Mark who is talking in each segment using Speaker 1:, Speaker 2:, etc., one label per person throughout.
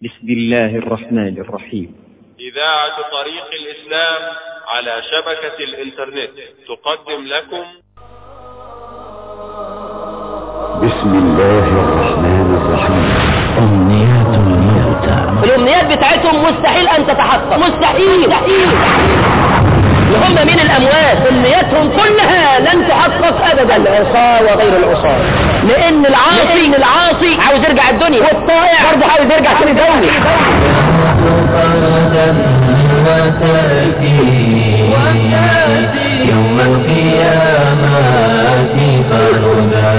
Speaker 1: بسم الله الرحمن الرحيم
Speaker 2: إذاعة طريق الإسلام على شبكة الإنترنت تقدم لكم
Speaker 3: بسم الله الرحمن الرحيم أمنيات الموتى
Speaker 4: الامنيات بتاعتهم مستحيل ان تتحقق مستحيل مستحيل هم من الاموات امنياتهم كلها لن تحقق ابدا العصاة وغير العصاة لان العاصي من العاصي عاوز يرجع الدنيا والطائع برضه عاوز يرجع تاني دولي
Speaker 5: يوم القيامة فردا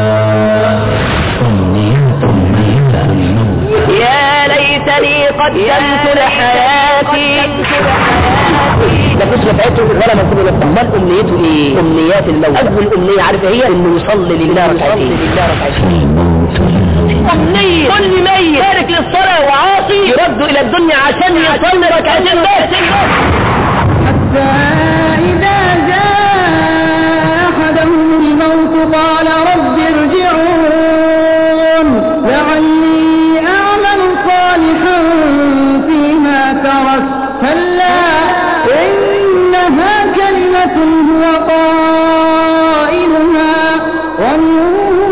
Speaker 3: أمنيات أمنيات الموت
Speaker 4: يا ليتني قدمت لحياتي لا فلوس نفعته ولا منصب له امال امنيته ايه امنيات الموت اول امنيه عارفه هي انه يصلي لله ركعتين
Speaker 3: الموت
Speaker 4: امنيه كل ميت تارك للصلاه وعاصي يرد الى الدنيا عشان يصلي ركعتين بس
Speaker 6: حتى إذا جاء أحدهم الموت قال رب ارجعون لعلي أعمل صالحا فيما ترك كلا إنها كلمة هو قائلها ومن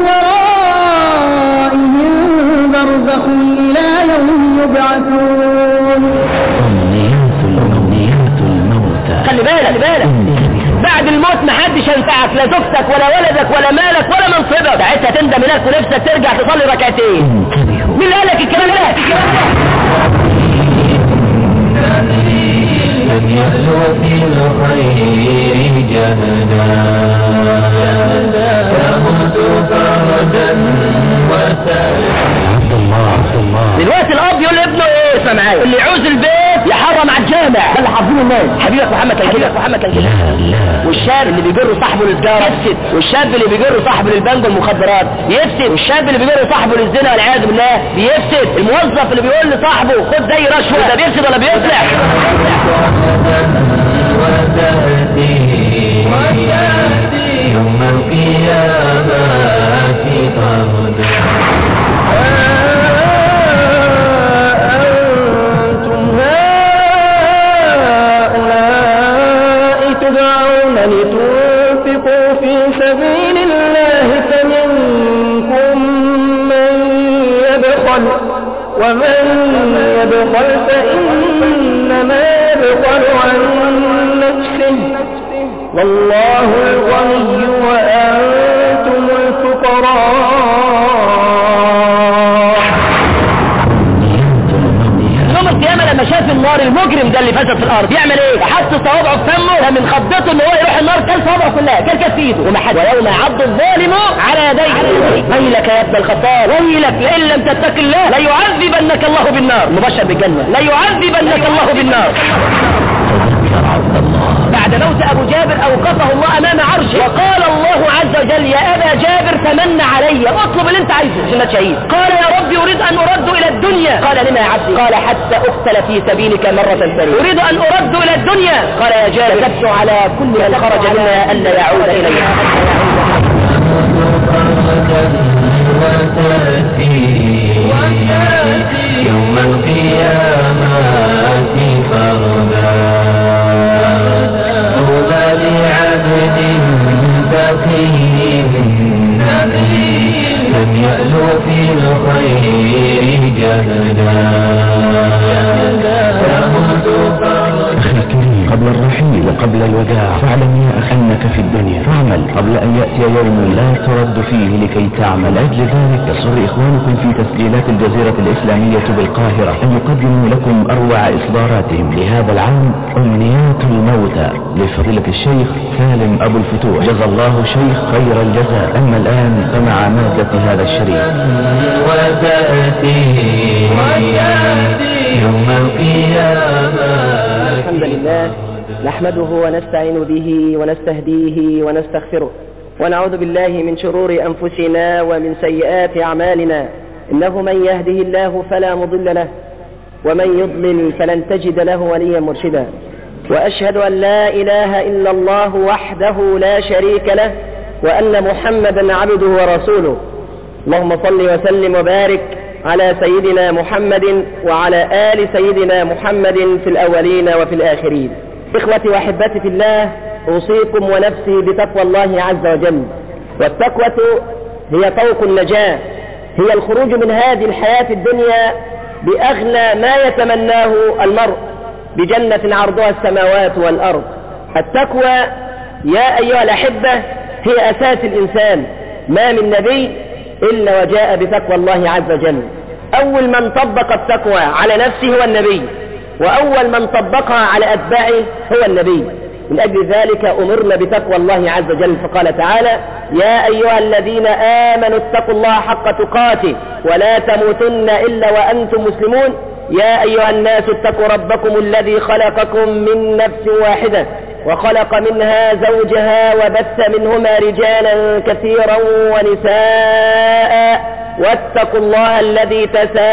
Speaker 6: ورائهم برزخ إلى يوم يبعثون
Speaker 3: أمنيات الأمنيات الموتى
Speaker 4: خلي بالك خلي بالك بعد الموت محدش ينفعك لا زوجتك ولا ولدك ولا مالك ولا منصبك ساعتها تندم هناك ونفسك ترجع تصلي ركعتين
Speaker 3: انتبهوا
Speaker 4: مين اللي قال لك الكلام ده
Speaker 5: لن يألو في الخير جهدا تموت فردا وسعدا
Speaker 3: عبد الله عبد الله
Speaker 4: دلوقتي الاب يقول لابنه ايه اسمع معايا اللي يعوز البيت يحرم على الجامع ده اللي حافظينه الناس حبيبك محمد كان كده محمد كان كده
Speaker 3: لا لا
Speaker 4: والشاب اللي بيجر صاحبه للتجاره يفسد والشاب اللي بيجر صاحبه للبنك والمخدرات يفسد والشاب اللي بيجر صاحبه للزنا والعياذ بالله بيفسد الموظف اللي بيقول لصاحبه خد زي رشوه ده بيفسد ولا بيصلح
Speaker 5: وتأتي يوم القيامة فردا
Speaker 4: أنتم هؤلاء تدعون لتنفقوا في سبيل الله فمنكم من يبخل ومن يبخل فإنما يبخل عن نفسه والله الغني وأنتم الفقراء يوم القيامة لما شاف النار المجرم ده اللي فسد في الأرض يعمل إيه؟ حط صوابعه في فمه فمن خضته إن هو يروح النار كل صوابعه كلها كل كف إيده وما حد ويوم يعض الظالم على يديه ويلك يا ابن الخطاب ويلك لئن لم تتق الله ليعذبنك الله بالنار مبشر بالجنة ليعذبنك الله بالنار
Speaker 3: تذكر عبد الله
Speaker 4: بعد موت أبو جابر أوقفه الله أمام عرشه وقال الله عز وجل يا أبا جابر تمنى علي اطلب اللي أنت عايزه عشان شهيد قال يا ربي أريد أن أرد إلى الدنيا قال لما يا عبدي قال حتى أقتل في سبيلك مرة ثانية أريد أن أرد إلى الدنيا قال يا جابر كتبت على كل من خرج منها ألا يعود إليها
Speaker 5: وتأتي يوم القيامة فردا طوبى لعبد تقي لم يألو في الخير جهدا تموت فردا
Speaker 3: أخي الكريم قبل الرحيل وقبل الوداع فاعلم يا أخي أنك في الدنيا فاعمل قبل أن يأتي يوم لا ترد فيه لكي تعمل أجل ذلك يسر إخوانكم في تسجيلات الجزيرة الإسلامية بالقاهرة أن يقدموا لكم أروع إصداراتهم لهذا العام أمنيات الموتى لفضيلة الشيخ سالم أبو الفتوح جزا الله شيخ خير الجزاء أما الآن فمع مادة هذا الشريف
Speaker 5: وتأتي يوم القيامة
Speaker 4: الحمد لله نحمده ونستعين به ونستهديه ونستغفره ونعوذ بالله من شرور أنفسنا ومن سيئات أعمالنا إنه من يهده الله فلا مضل له ومن يضلل فلن تجد له وليا مرشدا وأشهد أن لا إله إلا الله وحده لا شريك له وأن محمدا عبده ورسوله اللهم صل وسلم وبارك على سيدنا محمد وعلى آل سيدنا محمد في الأولين وفي الآخرين إخوتي وأحبتي في الله أوصيكم ونفسي بتقوى الله عز وجل والتقوى هي طوق النجاة هي الخروج من هذه الحياة الدنيا بأغلى ما يتمناه المرء بجنة عرضها السماوات والأرض التقوى يا أيها الأحبة هي أساس الإنسان ما من نبي إلا وجاء بتقوى الله عز وجل أول من طبق التقوى على نفسه هو النبي وأول من طبقها على أتباعه هو النبي من أجل ذلك أمرنا بتقوى الله عز وجل فقال تعالى يا أيها الذين آمنوا اتقوا الله حق تقاته ولا تموتن إلا وأنتم مسلمون يا أيها الناس اتقوا ربكم الذي خلقكم من نفس واحدة وخلق منها زوجها وبث منهما رجالا كثيرا ونساء واتقوا الله الذي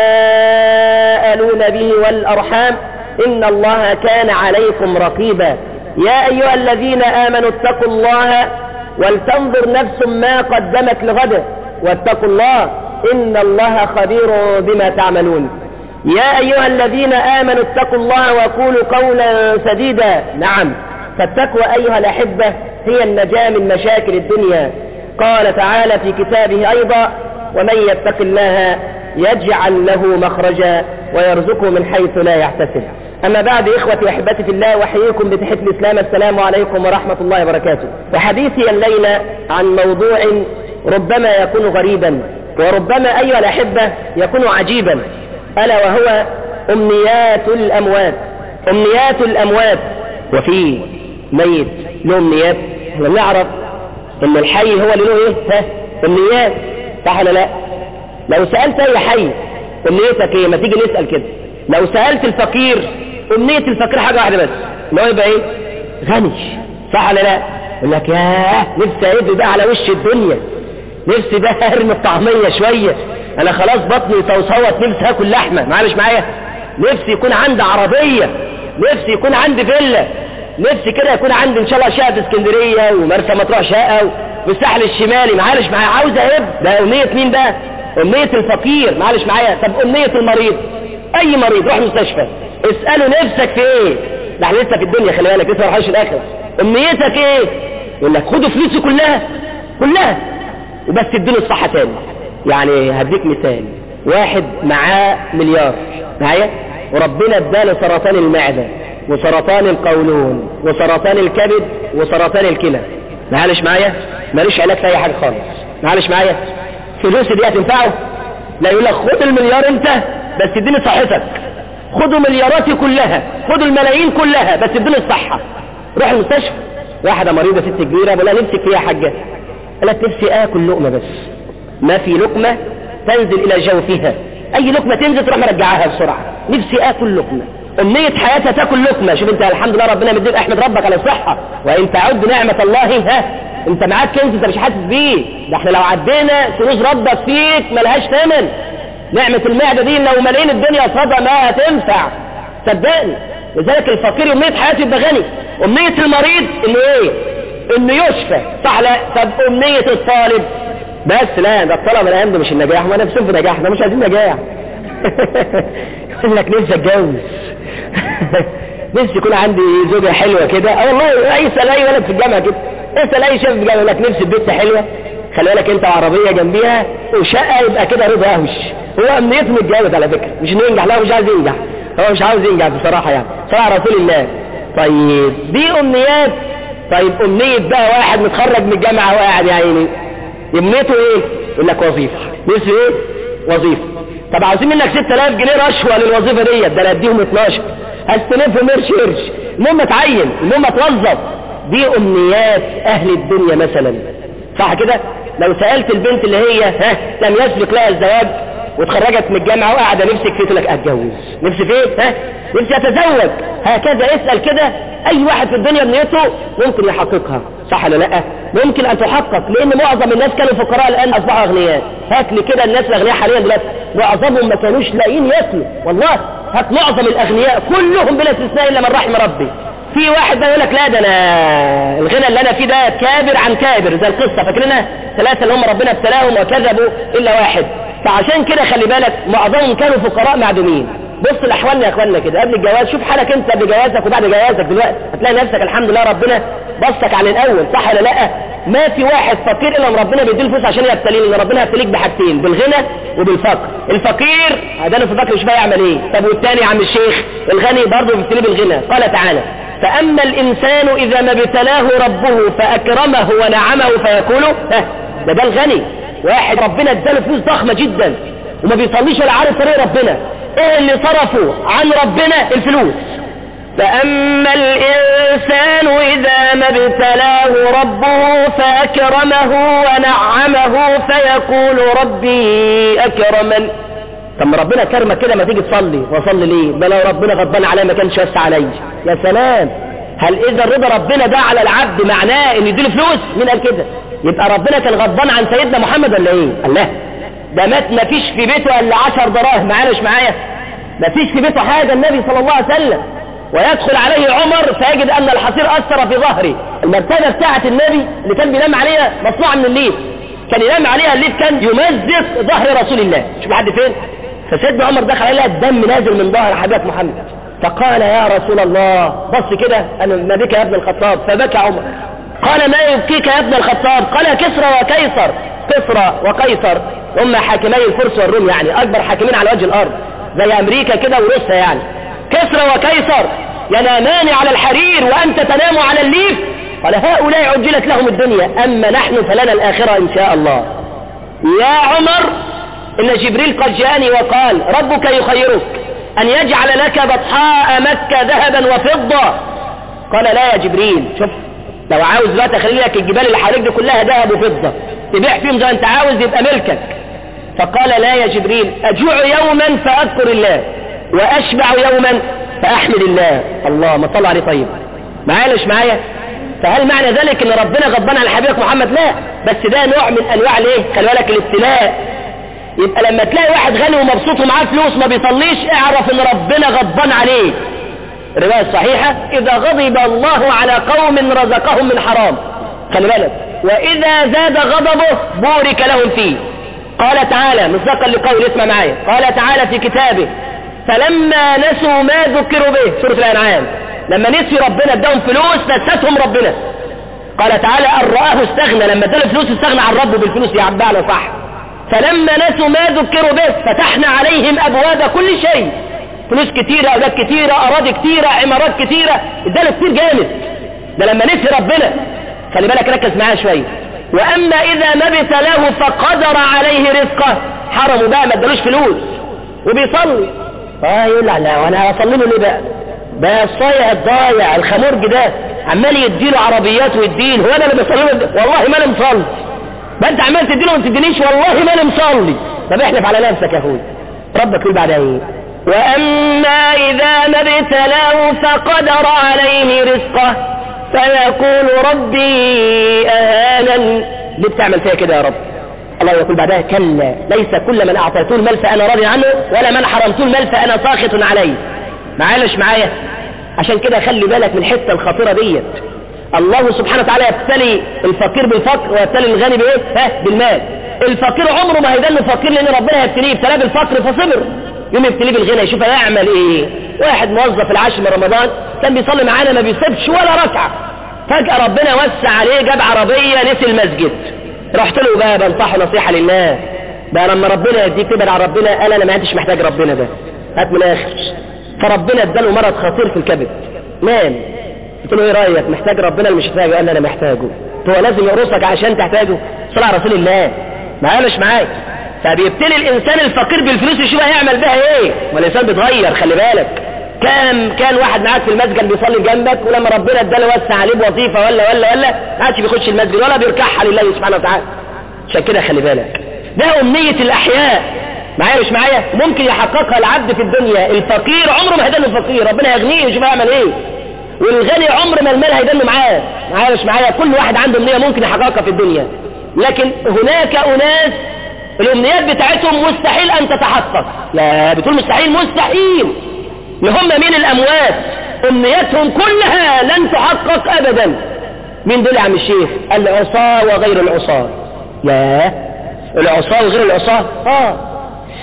Speaker 4: تساءلون به والأرحام إن الله كان عليكم رقيبا يا أيها الذين آمنوا اتقوا الله ولتنظر نفس ما قدمت لغد واتقوا الله إن الله خبير بما تعملون يا أيها الذين آمنوا اتقوا الله وقولوا قولا سديدا نعم فالتقوى أيها الأحبة هي النجاة من مشاكل الدنيا قال تعالى في كتابه أيضا ومن يتق الله يجعل له مخرجا ويرزقه من حيث لا يحتسب أما بعد إخوتي وأحبتي في الله وحييكم بتحية الإسلام السلام عليكم ورحمة الله وبركاته وحديثي الليلة عن موضوع ربما يكون غريبا وربما أيها الأحبة يكون عجيبا ألا وهو أمنيات الأموات أمنيات الأموات وفي ميت له أمنيات احنا نعرف إن الحي هو اللي له إيه ها أمنيات صح ولا لا لو سألت أي حي أمنيتك إيه ما تيجي نسأل كده لو سألت الفقير أمنية الفقير حاجة واحدة بس اللي هو يبقى إيه غني صح ولا لا يقول لك ياه نفسي أيدي بقى على وش الدنيا نفسي بقى أرمي الطعمية شوية أنا خلاص بطني صوصوت نفسي آكل لحمة معلش معايا نفسي يكون عندي عربية نفسي يكون عندي فيلا نفسي كده يكون عندي ان شاء الله شقه في اسكندريه ومرسى مطروح شقه والساحل الشمالي معلش معايا عاوز ايه ده امنيه مين بقى امنيه الفقير معلش معايا طب امنيه المريض اي مريض روح مستشفى اساله نفسك في ايه ده احنا لسه في الدنيا خلي بالك لسه ما رحناش الاخر امنيتك ايه يقول لك خدوا فلوسي كلها كلها وبس اديله الصحه تاني يعني هديك مثال واحد معاه مليار معايا وربنا اداله سرطان المعده وسرطان القولون وسرطان الكبد وسرطان الكلى معلش معايا ماليش علاج في اي حاجه خالص معلش معايا فلوسي دي هتنفعه لا يقول لك خد المليار انت بس اديني صحتك خدوا ملياراتي كلها خدوا الملايين كلها بس اديني الصحه روح المستشفى واحده مريضه ست كبيره بقول لها نفسك فيها يا حاجه قالت نفسي اكل لقمه بس ما في لقمه تنزل الى جوفها اي لقمه تنزل تروح مرجعاها بسرعه نفسي اكل لقمه أمنية حياتها تاكل لقمة شوف انت الحمد لله ربنا مديك احمد ربك على الصحة وان تعد نعمة الله ها انت معاك كنز انت مش حاسس بيه ده احنا لو عدينا كنوز ربك فيك ملهاش ثمن نعمة المعدة دي لو ملايين الدنيا قصادها ما هتنفع صدقني لذلك الفقير أمنية حياته يبقى غني أمنية المريض انه ايه انه يشفى صح لا طب أمنية الطالب بس لا ده الطلبة الايام ده مش النجاح ما نفسهم في نجاح ده مش عايزين نجاح يقول لك نفسي اتجوز نفسي يكون عندي زوجة حلوة كده اه والله اسأل اي ولد في الجامعة كده اسأل اي شاب في الجامعة يقول لك نفسي بنت حلوة خلي بالك انت عربية جنبيها وشقة يبقى كده رضا اهوش هو امنيته متجوز على فكرة مش انه ينجح لا مش عايز ينجح هو مش عاوز ينجح بصراحة يعني صراحة رسول الله طيب دي امنيات طيب امنية بقى واحد متخرج من الجامعة وقاعد يا عيني امنيته ايه يقول لك وظيفة نفسه ايه وظيفة طب عاوزين منك 6000 جنيه رشوة للوظيفة ديت ده انا اديهم 12 هستلفهم قرش قرش المهم اتعين المهم اتوظف دي امنيات اهل الدنيا مثلا صح كده لو سألت البنت اللي هي ها لم يسبق لها الزواج واتخرجت من الجامعة وقاعدة نفسك فيه تقول لك اتجوز نفسي فيه ها نفسي اتزوج هكذا اسأل كده اي واحد في الدنيا بنيته ممكن يحققها صح ولا لا ممكن ان تحقق لان معظم الناس كانوا فقراء الان اصبحوا اغنياء هات لي كده الناس الاغنياء حاليا دلوقتي معظمهم ما كانوش لاقيين ياكلوا والله هات معظم الاغنياء كلهم بلا استثناء الا من رحم ربي في واحد بقى يقول لك لا ده انا الغنى اللي انا فيه ده كابر عن كابر زي القصه فاكرينها ثلاثه اللي هم ربنا ابتلاهم وكذبوا الا واحد فعشان كده خلي بالك معظمهم كانوا فقراء معدومين بص لاحوالنا يا اخواننا كده قبل الجواز شوف حالك انت قبل جوازك وبعد جوازك دلوقتي هتلاقي نفسك الحمد لله ربنا بصك على الاول صح ولا لا ما في واحد فقير الا ان ربنا بيديله فلوس عشان يبتليه لان ربنا هيبتليك بحاجتين بالغنى وبالفقر الفقير هدانه في الفقر مش بقى يعمل ايه طب والتاني يا عم الشيخ الغني برضه بيبتليه بالغنى قال تعالى فاما الانسان اذا ما ابتلاه ربه فاكرمه ونعمه فيقول ها ده ده الغني واحد ربنا اداله فلوس ضخمه جدا وما بيصليش ولا عارف طريق ربنا ايه اللي صرفه عن ربنا الفلوس فأما الإنسان إذا ما ابتلاه ربه فأكرمه ونعمه فيقول ربي أكرمن طب ما ربنا كرمك كده ما تيجي تصلي وصلي ليه ده لو ربنا غضبان عليا ما كانش يوسع عليا يا سلام هل اذا رضا ربنا ده على العبد معناه ان يديله فلوس مين قال كده يبقى ربنا كان غضبان عن سيدنا محمد ولا ايه الله ده مات ما فيش في بيته الا 10 دراهم معانا مش معايا ما فيش في بيته حاجه النبي صلى الله عليه وسلم ويدخل عليه عمر فيجد ان الحصير اثر في ظهره المرتبه بتاعه النبي اللي كان بينام عليها مصنوعه من الليف كان ينام عليها الليف كان يمزق ظهر رسول الله شوف لحد فين فسيدنا عمر دخل عليها الدم نازل من ظهر حبيبك محمد فقال يا رسول الله بص كده انا ما بك يا ابن الخطاب فبكى عمر قال ما يبكيك يا ابن الخطاب قال كسرى وكيسر كسرى وقيصر هم حاكمي الفرس والروم يعني اكبر حاكمين على وجه الارض زي امريكا كده وروسيا يعني كسرى وكيسر ينامان على الحرير وانت تنام على الليف قال هؤلاء عجلت لهم الدنيا اما نحن فلنا الاخره ان شاء الله يا عمر ان جبريل قد جاءني وقال ربك يخيرك ان يجعل لك بطحاء مكة ذهبا وفضة قال لا يا جبريل شوف لو عاوز بقى تخلي لك الجبال اللي حواليك دي كلها ذهب وفضة تبيع فيهم زي ما انت عاوز يبقى ملكك فقال لا يا جبريل اجوع يوما فاذكر الله واشبع يوما فاحمد الله الله ما صلى عليه طيب معايا مش معايا فهل معنى ذلك ان ربنا غضبان على حبيبك محمد لا بس ده نوع من انواع الايه خلي بالك الابتلاء يبقى لما تلاقي واحد غني ومبسوط ومعاه فلوس ما بيصليش اعرف ان ربنا غضبان عليه الرواية الصحيحة اذا غضب الله على قوم رزقهم من حرام خلي بالك واذا زاد غضبه بورك لهم فيه قال تعالى مصداقا لقول اسمع معايا قال تعالى في كتابه فلما نسوا ما ذكروا به سورة الانعام لما نسي ربنا اداهم فلوس نستهم ربنا قال تعالى ان رآه استغنى لما اداله فلوس استغنى عن ربه بالفلوس يا عبد على صح فلما نسوا ما ذكروا به فتحنا عليهم ابواب كل شيء فلوس كتيرة اولاد كتيرة اراضي كتيرة عمارات كتيرة اداله كتير جامد ده لما نسي ربنا خلي بالك ركز معايا شوية واما اذا ما ابتلاه فقدر عليه رزقه حرمه بقى ما ادالوش فلوس وبيصلي اه يقول لا لا وانا هصلي له ليه بقى ده الصايع الضايع الخمرج ده عمال يديله عربيات ويدين هو انا اللي بصلي له والله ما انا مصلي ما انت عمال تديله وما تدينيش والله ما انا مصلي طب احلف على نفسك يا اخوي ربك يقول بعدها ايه واما اذا ما ابتلاه فقدر عليه رزقه فيقول ربي اهانن ليه بتعمل فيها كده يا رب الله يقول بعدها كلا ليس كل من اعطيته المال فانا راضي عنه ولا من حرمته المال فانا ساخط عليه معايا مش معايا عشان كده خلي بالك من الحته الخطيره ديت الله سبحانه وتعالى يبتلي الفقير بالفقر ويبتلي الغني بايه ها بالمال الفقير عمره ما هيدل فقير لان ربنا هيبتليه ابتلاه بالفقر فصبر يوم يبتليه بالغنى يشوف هيعمل ايه واحد موظف العاشر من رمضان كان بيصلي معانا ما بيسيبش ولا ركعه فجاه ربنا وسع عليه جاب عربيه نسي المسجد رحت له بقى بنصحه نصيحه لله بقى لما ربنا يديك تبعد عن ربنا قال انا ما عدتش محتاج ربنا ده هات من الاخر فربنا اداله مرض خطير في الكبد نام قلت له ايه رايك محتاج ربنا اللي مش محتاجه قال لي انا محتاجه هو لازم يقرصك عشان تحتاجه صلى على رسول الله معايا مش معايا فبيبتلي الانسان الفقير بالفلوس يشوف هيعمل بها ايه ما الانسان بيتغير خلي بالك كان كان واحد معاك في المسجد بيصلي جنبك ولما ربنا اداله وسع عليه بوظيفه ولا ولا ولا ما عادش بيخش المسجد ولا بيركعها لله سبحانه وتعالى عشان كده خلي بالك ده امنيه الاحياء معايا مش معايا ممكن يحققها العبد في الدنيا الفقير عمره ما هيدل الفقير ربنا يغنيه يشوف هيعمل ايه والغني عمر ما المال هيدل معاه معايا مش معايا كل واحد عنده امنيه ممكن يحققها في الدنيا لكن هناك اناس الامنيات بتاعتهم مستحيل ان تتحقق لا بتقول مستحيل مستحيل اللي هم مين الاموات امنياتهم كلها لن تحقق ابدا مين دول يا عم الشيخ العصاة وغير العصاة لا العصاة وغير العصاة اه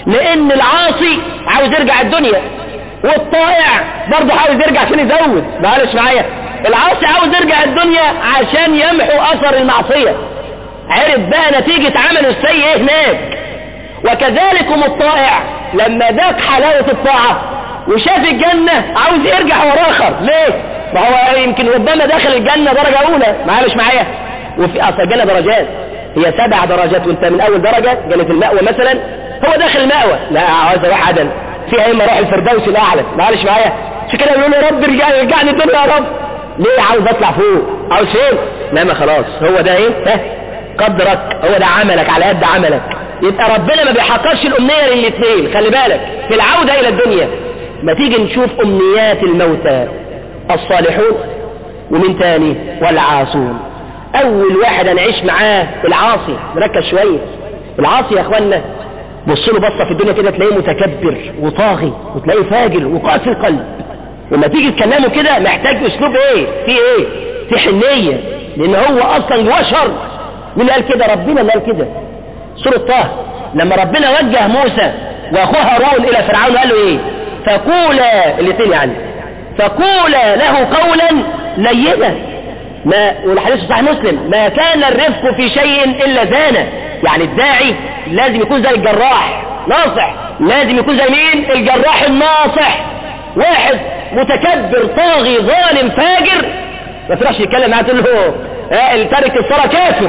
Speaker 4: لان العاصي عاوز يرجع الدنيا والطائع برضه عاوز يرجع عشان يزود معلش معايا العاصي عاوز يرجع الدنيا عشان يمحو اثر المعصية عرف بقى نتيجة عمله السيء ايه هناك وكذلكم الطائع لما ذاق حلاوة الطاعة وشاف الجنة عاوز يرجع وراخر ليه ما هو يمكن ربما دخل الجنة درجة اولى معلش معايا وفي اصل الجنة درجات هي سبع درجات وانت من اول درجة جنة المأوى مثلا هو داخل المأوى لا عاوز اروح عدن فيها اما اروح الفردوس الاعلى معلش معايا عشان كده بيقولوا يا رب رجعني رجعني الدنيا يا رب ليه عاوز اطلع فوق عاوز فين لا ما خلاص هو ده ايه ها قدرك هو ده عملك على قد عملك يبقى ربنا ما بيحققش الامنية للاثنين خلي بالك في العودة الى الدنيا ما تيجي نشوف امنيات الموتى الصالحون ومن تاني والعاصون اول واحد هنعيش معاه العاصي نركز شوية العاصي يا اخوانا بص له بصة في الدنيا كده تلاقيه متكبر وطاغي وتلاقيه فاجر وقاسي القلب لما تيجي تكلمه كده محتاج اسلوب ايه في ايه في حنية لان هو اصلا جواه شر مين قال كده ربنا اللي قال كده سورة طه لما ربنا وجه موسى واخوه هارون الى فرعون قال له ايه فقولا الاثنين يعني فقولا له قولا لينا ما والحديث صحيح مسلم ما كان الرفق في شيء الا زانه يعني الداعي لازم يكون زي الجراح ناصح لازم يكون زي مين الجراح الناصح واحد متكبر طاغي ظالم فاجر ما تروحش يتكلم معاه تقول له اه تارك الصلاة كافر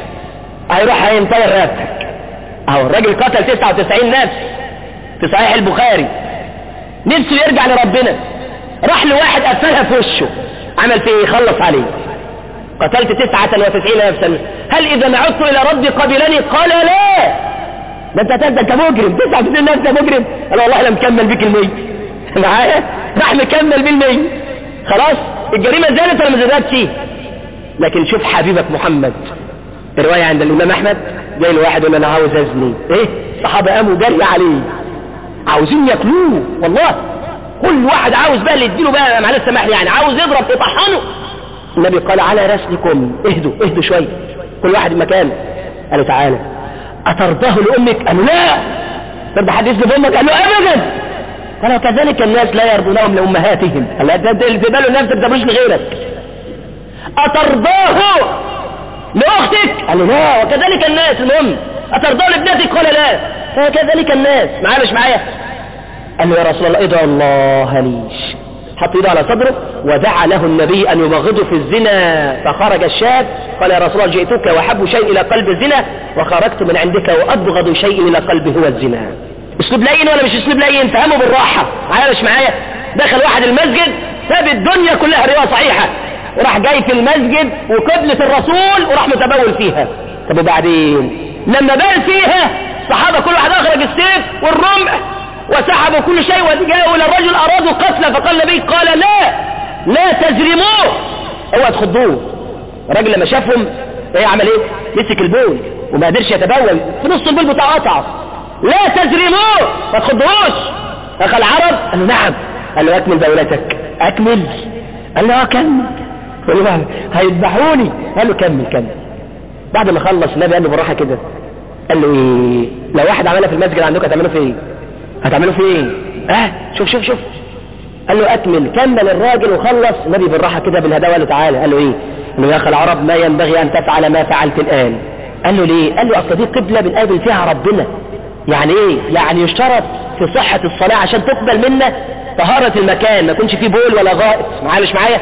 Speaker 4: هيروح هينطير راسك اهو الراجل قتل 99 نفس في صحيح البخاري نفسه يرجع لربنا راح لواحد قفلها في وشه عمل فيه ايه خلص عليه قتلت تسعة وتسعين نفسا هل اذا ما عدت الى ربي قبلني قال لا ده انت ده انت مجرم تسعة وتسعين نفس مجرم قال والله لا مكمل بيك المية معايا راح مكمل بالمية خلاص الجريمة زادت ولا ما زادتش لكن شوف حبيبك محمد الرواية عند الامام احمد جاي له واحد يقول انا عاوز ازني ايه الصحابة قاموا جري عليه عاوزين ياكلوه والله كل واحد عاوز بقى اللي يديله بقى معلش سمح لي يعني عاوز يضرب يطحنه النبي قال على رسلكم اهدوا اهدوا شوية كل واحد مكان قالوا تعالى اترضاه لامك قالوا لا ترضى حد يسلب امك قالوا ابدا قال كذلك الناس لا يرضونهم لامهاتهم قال ده ده اللي تقبله لنفسك ده مش لغيرك اترضاه لاختك قالوا لا وكذلك الناس المهم اترضاه لابنتك قال لا فكذلك الناس معايا مش معايا قال له يا رسول الله ادعو الله ليش حط ايده على صدره ودعا له النبي ان يبغضه في الزنا فخرج الشاب قال يا رسول الله جئتك واحب شيء الى قلب الزنا وخرجت من عندك وابغض شيء الى قلبي هو الزنا اسلوب لين ولا مش اسلوب لين فهمه بالراحة معايا مش معايا دخل واحد المسجد ساب الدنيا كلها رواية صحيحة وراح جاي في المسجد وقبلة الرسول وراح متبول فيها طب وبعدين لما بال فيها الصحابة كل واحد اخرج السيف والرمح وسحبوا كل شيء وجاءوا الى الرجل ارادوا قتله فقال النبي قال لا لا تجرموه اوعى تخضوه الراجل لما شافهم ايه عمل ايه مسك البول وما قدرش يتبول في نص البول بتاعه قطع لا تجرموه ما تخضوش اخى العرب قال له نعم قال له اكمل بولتك اكمل قال له اه كمل قال له هيذبحوني قال له كمل كمل بعد ما خلص النبي قال له بالراحه كده قال له ايه لو واحد عملها في المسجد عندك هتعمله في ايه هتعمله في ايه اه شوف شوف شوف قال له اكمل كمل الراجل وخلص النبي بالراحه كده بالهداوه قال له تعالى قال له ايه قال له يا اخي العرب ما ينبغي ان تفعل ما فعلت الان قال له ليه قال له اصل دي قبله بنقابل فيها ربنا يعني ايه يعني يشترط في صحة الصلاة عشان تقبل منا طهارة المكان ما يكونش فيه بول ولا غائط معلش معايا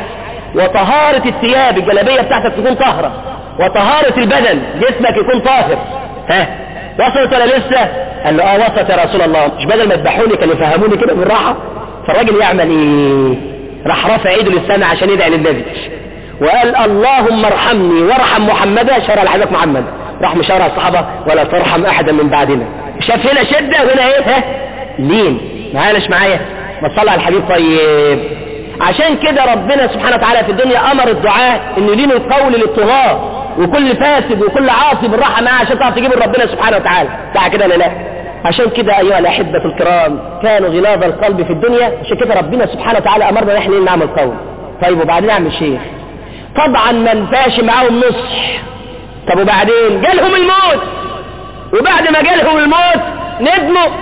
Speaker 4: وطهارة الثياب الجلابية بتاعتك تكون طاهرة وطهارة البدن جسمك يكون طاهر ها وصلت ولا لسه قال له اه وصلت يا رسول الله مش بدل ما يذبحوني كانوا يفهموني كده بالراحة فالراجل يعمل ايه راح رافع ايده للسماء عشان يدعي للنبي وقال اللهم ارحمني وارحم محمدا شرع الحبيب محمد راح مشارع الصحابة ولا ترحم احدا من بعدنا شاف هنا شدة وهنا ايه ها لين معايا معايا ما تصلى على الحبيب طيب عشان كده ربنا سبحانه وتعالى في الدنيا امر الدعاء ان يلين القول للطغاة وكل فاسد وكل عاصي بالراحة معاه عشان تعرف تجيب ربنا سبحانه وتعالى صح كده ولا لا عشان كده ايها الاحبة الكرام كانوا غلاظ القلب في الدنيا عشان كده ربنا سبحانه وتعالى امرنا ان احنا نعمل قول طيب وبعدين نعمل شيخ طبعا ما ينفعش معاهم نصح طب وبعدين جالهم الموت وبعد ما جالهم الموت ندموا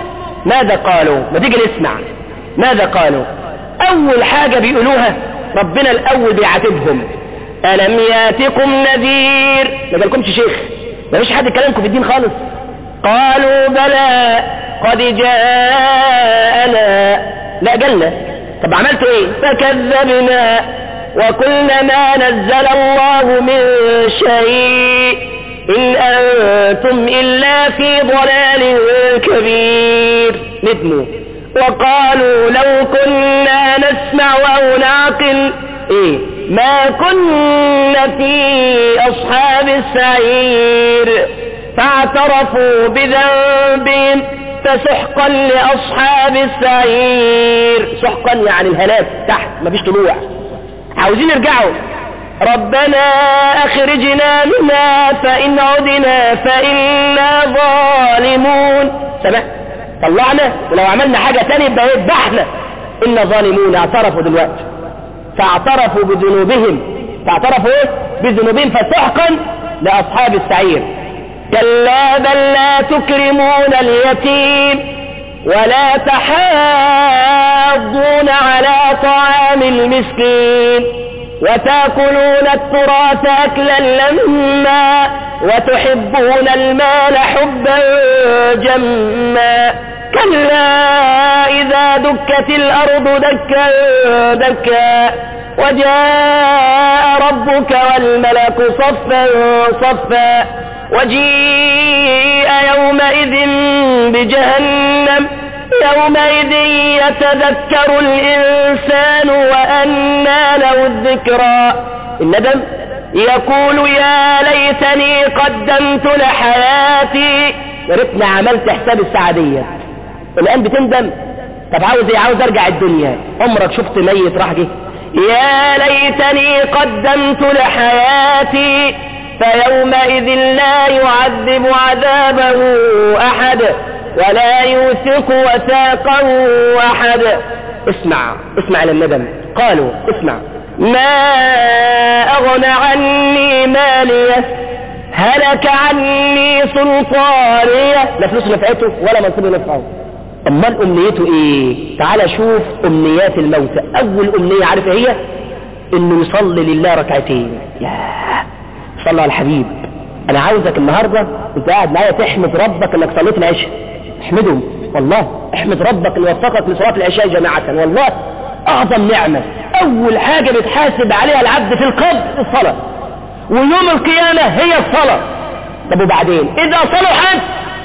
Speaker 4: ماذا قالوا ما تيجي نسمع ماذا قالوا اول حاجة بيقولوها ربنا الاول بيعاتبهم الم ياتكم نذير ما جالكمش شيخ ما فيش حد كلامكم في الدين خالص قالوا بلى قد جاءنا لا جالنا طب عملتوا ايه فكذبنا وقلنا ما نزل الله من شيء إن أنتم إلا في ضلال كبير ندموا وقالوا لو كنا نسمع أو نعقل إيه ما كنا في أصحاب السعير فاعترفوا بذنبهم فسحقا لأصحاب السعير سحقا يعني الهلاك تحت مفيش طلوع عاوزين يرجعوا ربنا اخرجنا منها فإن عدنا فإنا ظالمون سمع طلعنا ولو عملنا حاجة تانية يبقى يذبحنا إنا ظالمون اعترفوا دلوقتي فاعترفوا بذنوبهم فاعترفوا ايه بذنوبهم فسحقا لأصحاب السعير كلا بل لا تكرمون اليتيم ولا تحاضون على طعام المسكين وتاكلون التراث أكلا لما وتحبون المال حبا جما كلا إذا دكت الأرض دكا دكا وجاء ربك والملك صفا صفا وجيء يومئذ بجهنم يومئذ يتذكر الإنسان وأنى له الذكرى الندم يقول يا ليتني قدمت لحياتي يا ريتني عملت حساب السعادية الآن بتندم طب عاوز ايه عاوز ارجع الدنيا عمرك شفت ميت راح جه يا ليتني قدمت لحياتي فيومئذ لا يعذب عذابه أحد ولا يوثق وثاقه أحد اسمع اسمع للندم قالوا اسمع ما أغنى عني مالية هلك عني سلطانية لا فلوس نفعته ولا منصب نفعه امال امنيته ايه تعال شوف امنيات الموتى اول امنية عارف هي انه يصلي لله ركعتين ياه صلى على الحبيب انا عاوزك النهاردة انت قاعد معايا تحمد ربك انك صليت العشاء احمده والله احمد ربك اللي وفقك لصلاة العشاء جماعة والله اعظم نعمة اول حاجة بيتحاسب عليها العبد في القبر الصلاة ويوم القيامة هي الصلاة طب وبعدين اذا صلحت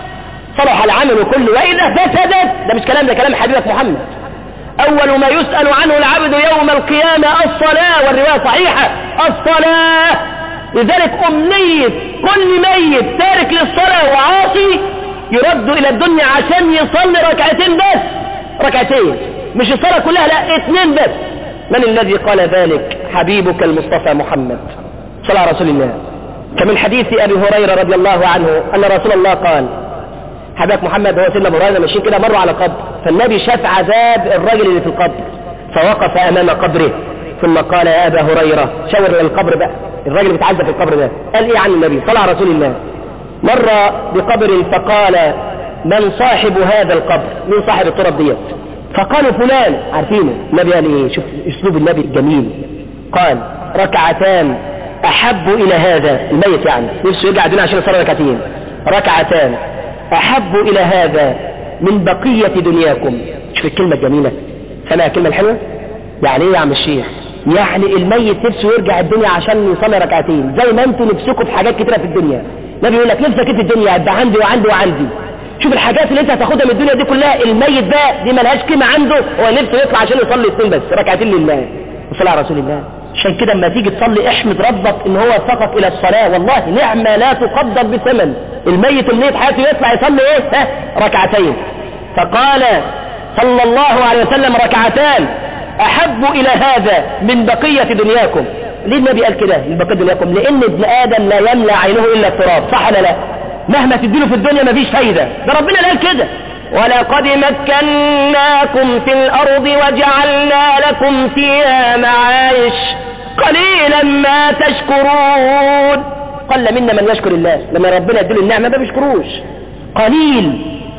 Speaker 4: صلح العمل كله واذا فسدت ده مش كلام ده كلام حبيبك محمد اول ما يسأل عنه العبد يوم القيامة الصلاة والرواية صحيحة الصلاة لذلك امنية كل ميت تارك للصلاة وعاصي يرد الى الدنيا عشان يصلي ركعتين بس ركعتين مش الصلاة كلها لا اتنين بس من الذي قال ذلك حبيبك المصطفى محمد صلى على رسول الله كمن حديث ابي هريرة رضي الله عنه ان رسول الله قال حبيبك محمد هو سيدنا ابو هريره ماشيين كده مروا على قبر فالنبي شاف عذاب الرجل اللي في القبر فوقف امام قبره ثم قال يا ابا هريره شاور للقبر بقى الراجل بيتعذب في القبر ده قال ايه عن النبي صلى على رسول الله مر بقبر فقال من صاحب هذا القبر من صاحب التراب ديت فقالوا فلان عارفينه النبي قال ايه شوف اسلوب النبي الجميل قال ركعتان احب الى هذا الميت يعني نفسه يرجع الدنيا عشان يصلي ركعتين ركعتان احب الى هذا من بقية دنياكم شوف الكلمة الجميلة سمع الكلمة الحلوة يعني ايه يا عم الشيخ يعني الميت نفسه يرجع الدنيا عشان يصلي ركعتين زي ما انتوا نفسكم في حاجات كتيرة في الدنيا النبي يقول لك نفسك ايه في الدنيا يبقى عندي وعندي وعندي شوف الحاجات اللي انت هتاخدها من الدنيا دي كلها الميت ده دي ملهاش قيمة عنده هو نفسه يطلع عشان يصلي اثنين بس ركعتين لله وصلى على رسول الله عشان كده لما تيجي تصلي احمد ربك ان هو وفقك الى الصلاة والله نعمة لا تقدر بثمن الميت الميت حياته يطلع يصلي ايه ها ركعتين فقال صلى الله عليه وسلم ركعتان احب الى هذا من بقية دنياكم ليه النبي قال كده من بقية دنياكم لان ابن ادم لا يملى عينه الا التراب صح ولا لا مهما تديله في الدنيا مفيش فايدة ده ربنا قال كده ولقد مكناكم في الأرض وجعلنا لكم فيها معايش قليلا ما تشكرون قل منا من يشكر الله لما ربنا يديله النعمة ما بيشكروش قليل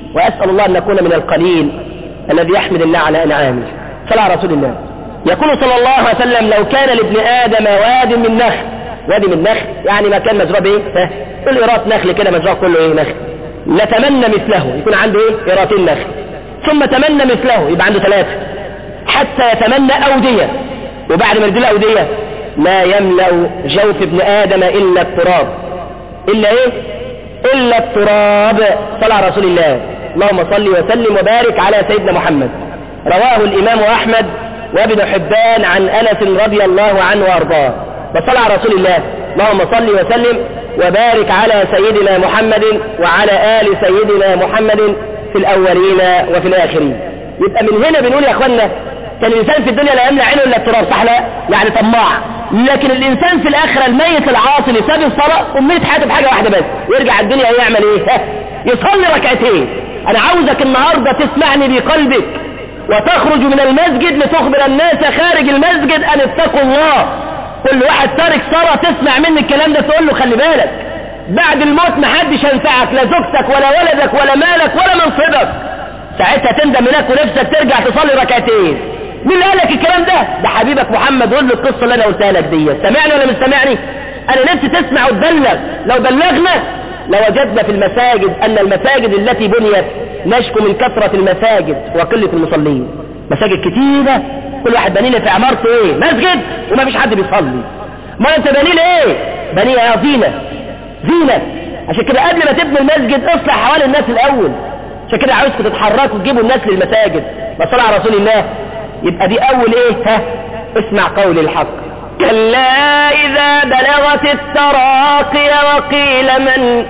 Speaker 4: وأسأل الله أن نكون من القليل الذي يحمد الله على أنعامه صلى على رسول الله يقول صلى الله عليه وسلم لو كان لابن آدم واد من نخل وادي من نخل يعني مكان مزروع بايه ها كل إيرات نخل كده مزروع كله ايه نخل لتمنى مثله يكون عنده ايه إيراتين نخل ثم تمنى مثله يبقى عنده ثلاثة حتى يتمنى أودية وبعد ما يدي الأودية لا يملأ جوف ابن آدم إلا التراب إلا إيه إلا التراب صلى على رسول الله اللهم صل وسلم وبارك على سيدنا محمد رواه الإمام أحمد وابن حبان عن أنس رضي الله عنه وأرضاه وصلى على رسول الله اللهم صل وسلم وبارك على سيدنا محمد وعلى آل سيدنا محمد في الأولين وفي الآخرين يبقى من هنا بنقول يا أخوانا كان الإنسان في الدنيا لا يملأ عينه إلا التراب صح لا يعني طماع لكن الإنسان في الآخرة الميت العاصي اللي ساب الصلاة أمنية حياته بحاجة واحدة بس يرجع الدنيا يعمل إيه يصلي ركعتين أنا عاوزك النهاردة تسمعني بقلبك وتخرج من المسجد لتخبر الناس خارج المسجد أن اتقوا الله كل واحد تارك صلاة تسمع مني الكلام ده تقول له خلي بالك بعد الموت محدش ينفعك لا زوجتك ولا ولدك ولا مالك ولا منصبك ساعتها تندم هناك ونفسك ترجع تصلي ركعتين مين اللي قال لك الكلام ده ده حبيبك محمد قول له القصه اللي انا قلتها لك دي سمعني ولا مش سامعني انا نفسي تسمع وتبلغ لو بلغنا لوجدنا في المساجد ان المساجد التي بنيت نشكو من كثرة المساجد وقلة المصلين مساجد كتيرة كل واحد بنينا في عمارته ايه مسجد وما فيش حد بيصلي ما انت بنينا ايه بنينا يا زينة زينة عشان كده قبل ما تبني المسجد اصلح حوالي الناس الاول عشان كده عاوزكم تتحركوا وتجيبوا الناس للمساجد بصلى على رسول الله يبقى دي اول ايه ها اسمع قول الحق كلا اذا بلغت التراقي وقيل من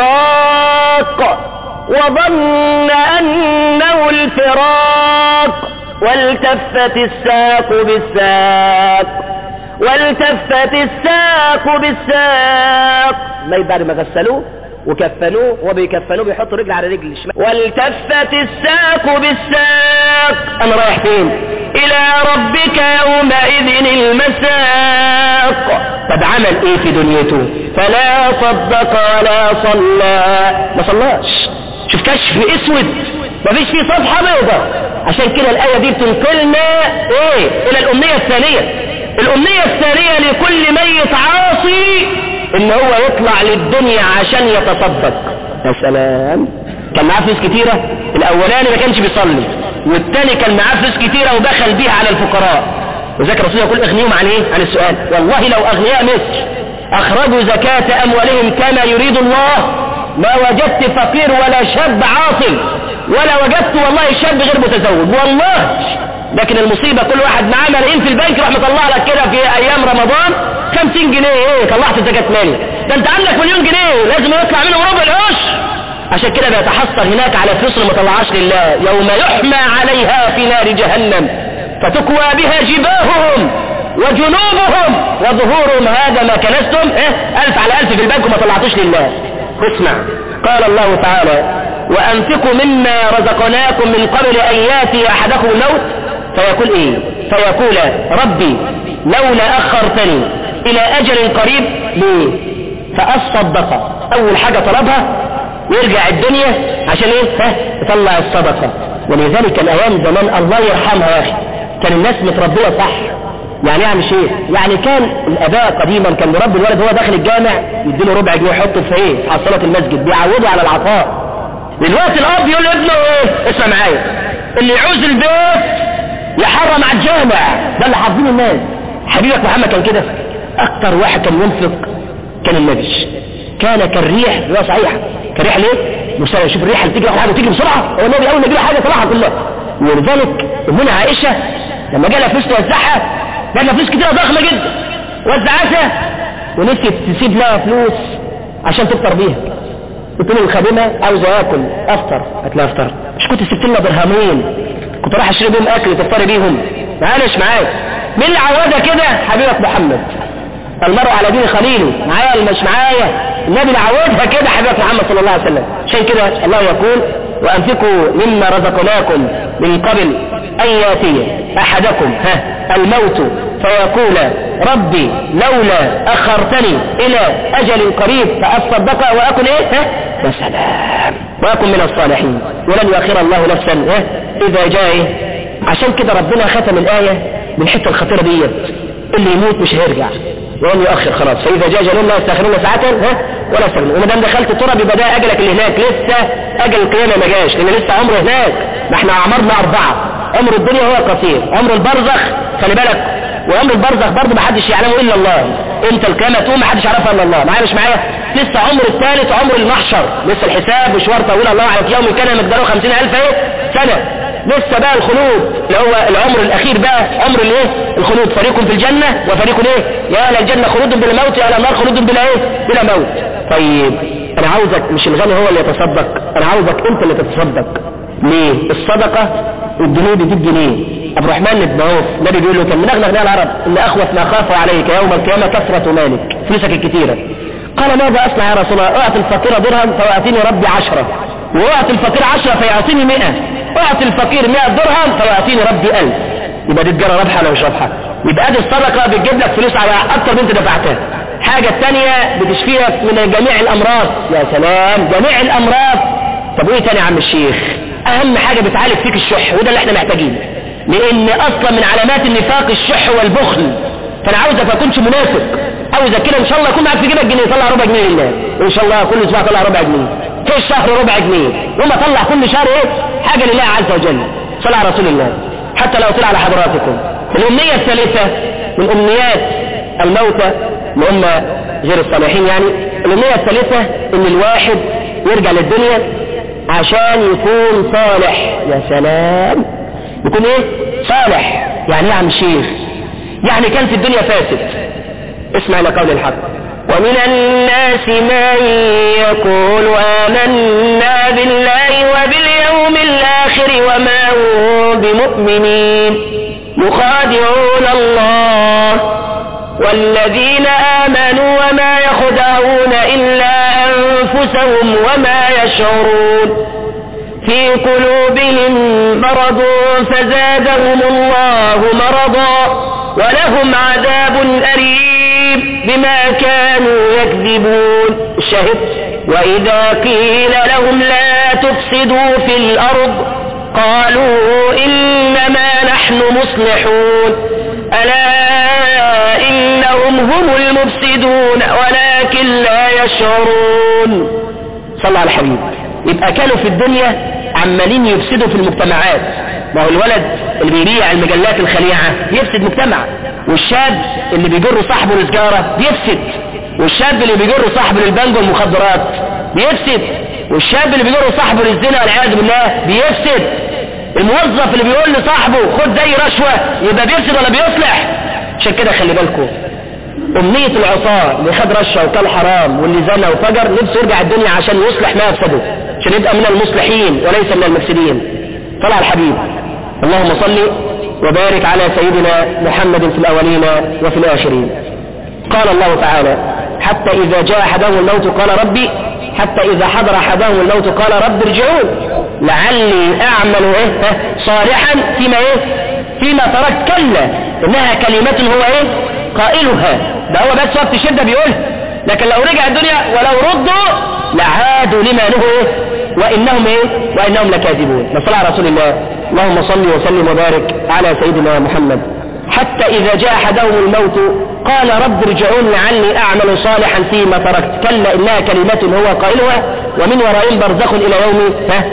Speaker 4: راق وظن انه الفراق والتفت الساق بالساق والتفت الساق بالساق ما بعد ما غسلوه وكفنوه وبيكفنوه بيحطوا رجل على رجل الشمال والتفت الساق بالساق انا رايح فين الى ربك يومئذ المساق طب عمل ايه في دنيته فلا صدق ولا صلى ما صلاش شوف كشف اسود مفيش فيه صفحة بيضة عشان كده الآية دي بتنقلنا ايه الى الامنية الثانية الامنية الثانية لكل ميت عاصي ان هو يطلع للدنيا عشان يتصدق يا سلام كان معاه فلوس كتيرة الاولاني ما كانش بيصلي والتاني كان معاه فلوس كتيرة ودخل بيها على الفقراء وذلك الرسول يقول اغنيهم عن ايه عن السؤال والله لو اغنياء مصر اخرجوا زكاة اموالهم كما يريد الله ما وجدت فقير ولا شاب عاطل ولا وجدت والله شاب غير متزوج والله لكن المصيبة كل واحد معاه ملايين في البنك راح مطلع لك كده في ايام رمضان 50 جنيه ايه طلعت زكاة مالي ده انت عندك مليون جنيه لازم يطلع منهم ربع العشر عشان كده بيتحصل هناك على فلوس اللي ما طلعهاش لله يوم يحمى عليها في نار جهنم فتكوى بها جباههم وجنوبهم وظهورهم هذا ما كنستم اه الف على الف في البنك وما طلعتوش لله اسمع قال الله تعالى وانفقوا مما رزقناكم من قبل ان ياتي احدكم الموت فيقول ايه فيقول ربي لولا اخرتني الى اجل قريب ليه فاصدق اول حاجة طلبها يرجع الدنيا عشان ايه ها يطلع الصدقة ولذلك الايام زمان الله يرحمها يا اخي كان الناس متربية صح يعني يعني شيء يعني كان الاباء قديما كان مربي الولد وهو داخل الجامع يديله ربع جنيه يحطه في ايه على صلاه المسجد بيعوده على العطاء دلوقتي الاب يقول لابنه ايه اسمع معايا اللي يعوز البيت يحرم على الجامع ده اللي حافظين الناس حبيبك محمد كان كده اكتر واحد كان ينفق كان النبي كان كالريح هو صحيح كالريح ليه مساوي شوف الريحه اللي تيجي حاجه تيجي بسرعه هو النبي اول ما يجي حاجه طلعها كلها ولذلك امنا عائشه لما جالها فلوس توزعها جالها فلوس كتيره ضخمه جدا وزعتها ونسيت تسيب لها فلوس عشان تفطر بيها قلت له الخادمه عاوزه اكل افطر قالت لها افطر مش كنت سبت لنا درهمين كنت رايح اشتري بيهم اكل تفطري بيهم معلش معاك مين اللي عودها كده حبيبك محمد المرء على دين خليله معايا اللي مش معايا النبي اللي عودها كده حبيبك محمد صلى الله عليه وسلم عشان كده الله يقول وانفقوا مما رزقناكم من قبل ان ياتي احدكم ها الموت فيقول ربي لولا اخرتني الى اجل قريب فاصدق واكن ايه ها يا سلام ويكن من الصالحين ولن يؤخر الله نفسا إيه؟ إذا جاء إيه؟ عشان كده ربنا ختم الآية بالحتة الخطيرة ديت اللي يموت مش هيرجع ولن يؤخر خلاص فإذا جاء جلال لا يستأخرون ساعة ها ولا يستغنون وما دام دخلت التراب يبقى ده أجلك اللي هناك لسه أجل القيامة ما جاش لأن لسه عمره هناك ما احنا عمرنا أربعة عمر الدنيا هو قصير عمر البرزخ خلي بالك وعمر البرزخ برضه ما حدش يعلمه إلا الله امتى القيامة تقوم ما حدش يعرفها إلا الله معايا مش معايا لسه عمر الثالث عمر المحشر لسه الحساب مشوار طويل الله على يوم كان مقداره خمسين ألف ايه سنة لسه بقى الخلود اللي هو العمر الاخير بقى عمر الايه الخلود فريق في الجنة وفريق ايه يا اهل الجنة خلود بلا موت يا اهل النار خلود بلا ايه بلا موت طيب انا عاوزك مش الغني هو اللي يتصدق انا عاوزك انت اللي تتصدق ليه الصدقة الجنيه بتجيب جنيه عبد الرحمن بن عوف النبي بيقول له كان من اغنى اغنياء العرب ان اخوف ما خاف عليك يوم القيامة كثرة مالك فلوسك الكثيرة قال ماذا اصنع يا رسول الله اعطي الفقير درهم فيعطيني ربي عشرة واعطي الفقير عشرة فيعطيني مئة اعطي الفقير مئة درهم فيعطيني ربي الف يبقى دي تجارة ربحة ولا مش ربحة يبقى ادي الصدقة بتجيب لك فلوس على اكتر من انت دفعتها حاجة الثانية بتشفيك من جميع الامراض يا سلام جميع الامراض طب وايه تاني يا عم الشيخ اهم حاجة بتعالج فيك الشح وده اللي احنا محتاجينه لان اصلا من علامات النفاق الشح والبخل فانا عاوزك ما اكونش منافق عاوزك كده ان شاء الله يكون معاك في جيبك جنيه طلع ربع جنيه لله ان شاء الله كل اسبوع طلع ربع جنيه في الشهر ربع جنيه وما طلع كل شهر ايه حاجة لله عز وجل صلى على رسول الله حتى لو طلع على حضراتكم الامنية الثالثة من امنيات الموتى اللي هم غير الصالحين يعني الامنية الثالثة ان الواحد يرجع للدنيا عشان يكون صالح يا سلام يكون ايه صالح يعني ايه يا عم الشيخ يعني كان في الدنيا فاسد اسمع الى قول الحق
Speaker 7: ومن الناس من يقول آمنا بالله وباليوم الآخر وما هم بمؤمنين يخادعون الله والذين آمنوا وما يخدعون إلا أنفسهم وما يشعرون في قلوبهم مرض فزادهم الله مرضا ولهم عذاب أليم بما كانوا يكذبون الشاهد وإذا قيل لهم لا تفسدوا في الأرض قالوا إنما نحن مصلحون ألا إنهم هم المفسدون ولكن لا يشعرون
Speaker 4: صلى على الحبيب يبقى كانوا في الدنيا عمالين يفسدوا في المجتمعات ما هو الولد اللي بيبيع المجلات الخليعة بيفسد مجتمع والشاب اللي بيجر صاحبه لسجارة بيفسد والشاب اللي بيجر صاحبه للبنج والمخدرات بيفسد والشاب اللي بيجر صاحبه للزنا والعياذ بالله بيفسد الموظف اللي بيقول لصاحبه خد زي رشوة يبقى بيفسد ولا بيصلح عشان كده خلي بالكم أمنية العصاة اللي خد رشة وكل حرام واللي زنى وفجر نفسه يرجع الدنيا عشان يصلح ما يفسده عشان يبقى من المصلحين وليس من المفسدين طلع الحبيب اللهم صل وبارك على سيدنا محمد في الأولين وفي الآخرين قال الله تعالى حتى إذا جاء أحدهم الموت قال ربي حتى إذا حضر أحدهم الموت قال رب ارجعون لعلي أعمل إيه صالحا فيما إيه فيما تركت كلا إنها كلمة هو إيه قائلها ده هو بس وقت شدة بيقول لكن لو رجع الدنيا ولو ردوا لعادوا لما نهوا إيه وإنهم إيه وإنهم لكاذبون نصلى على رسول الله اللهم صل وسلم وبارك على سيدنا محمد حتى إذا جاء أحدهم الموت قال رب ارجعون لعلي أعمل صالحا فيما تركت كلا إنها كلمة هو قائلها ومن ورائهم برزخ إلى يوم ها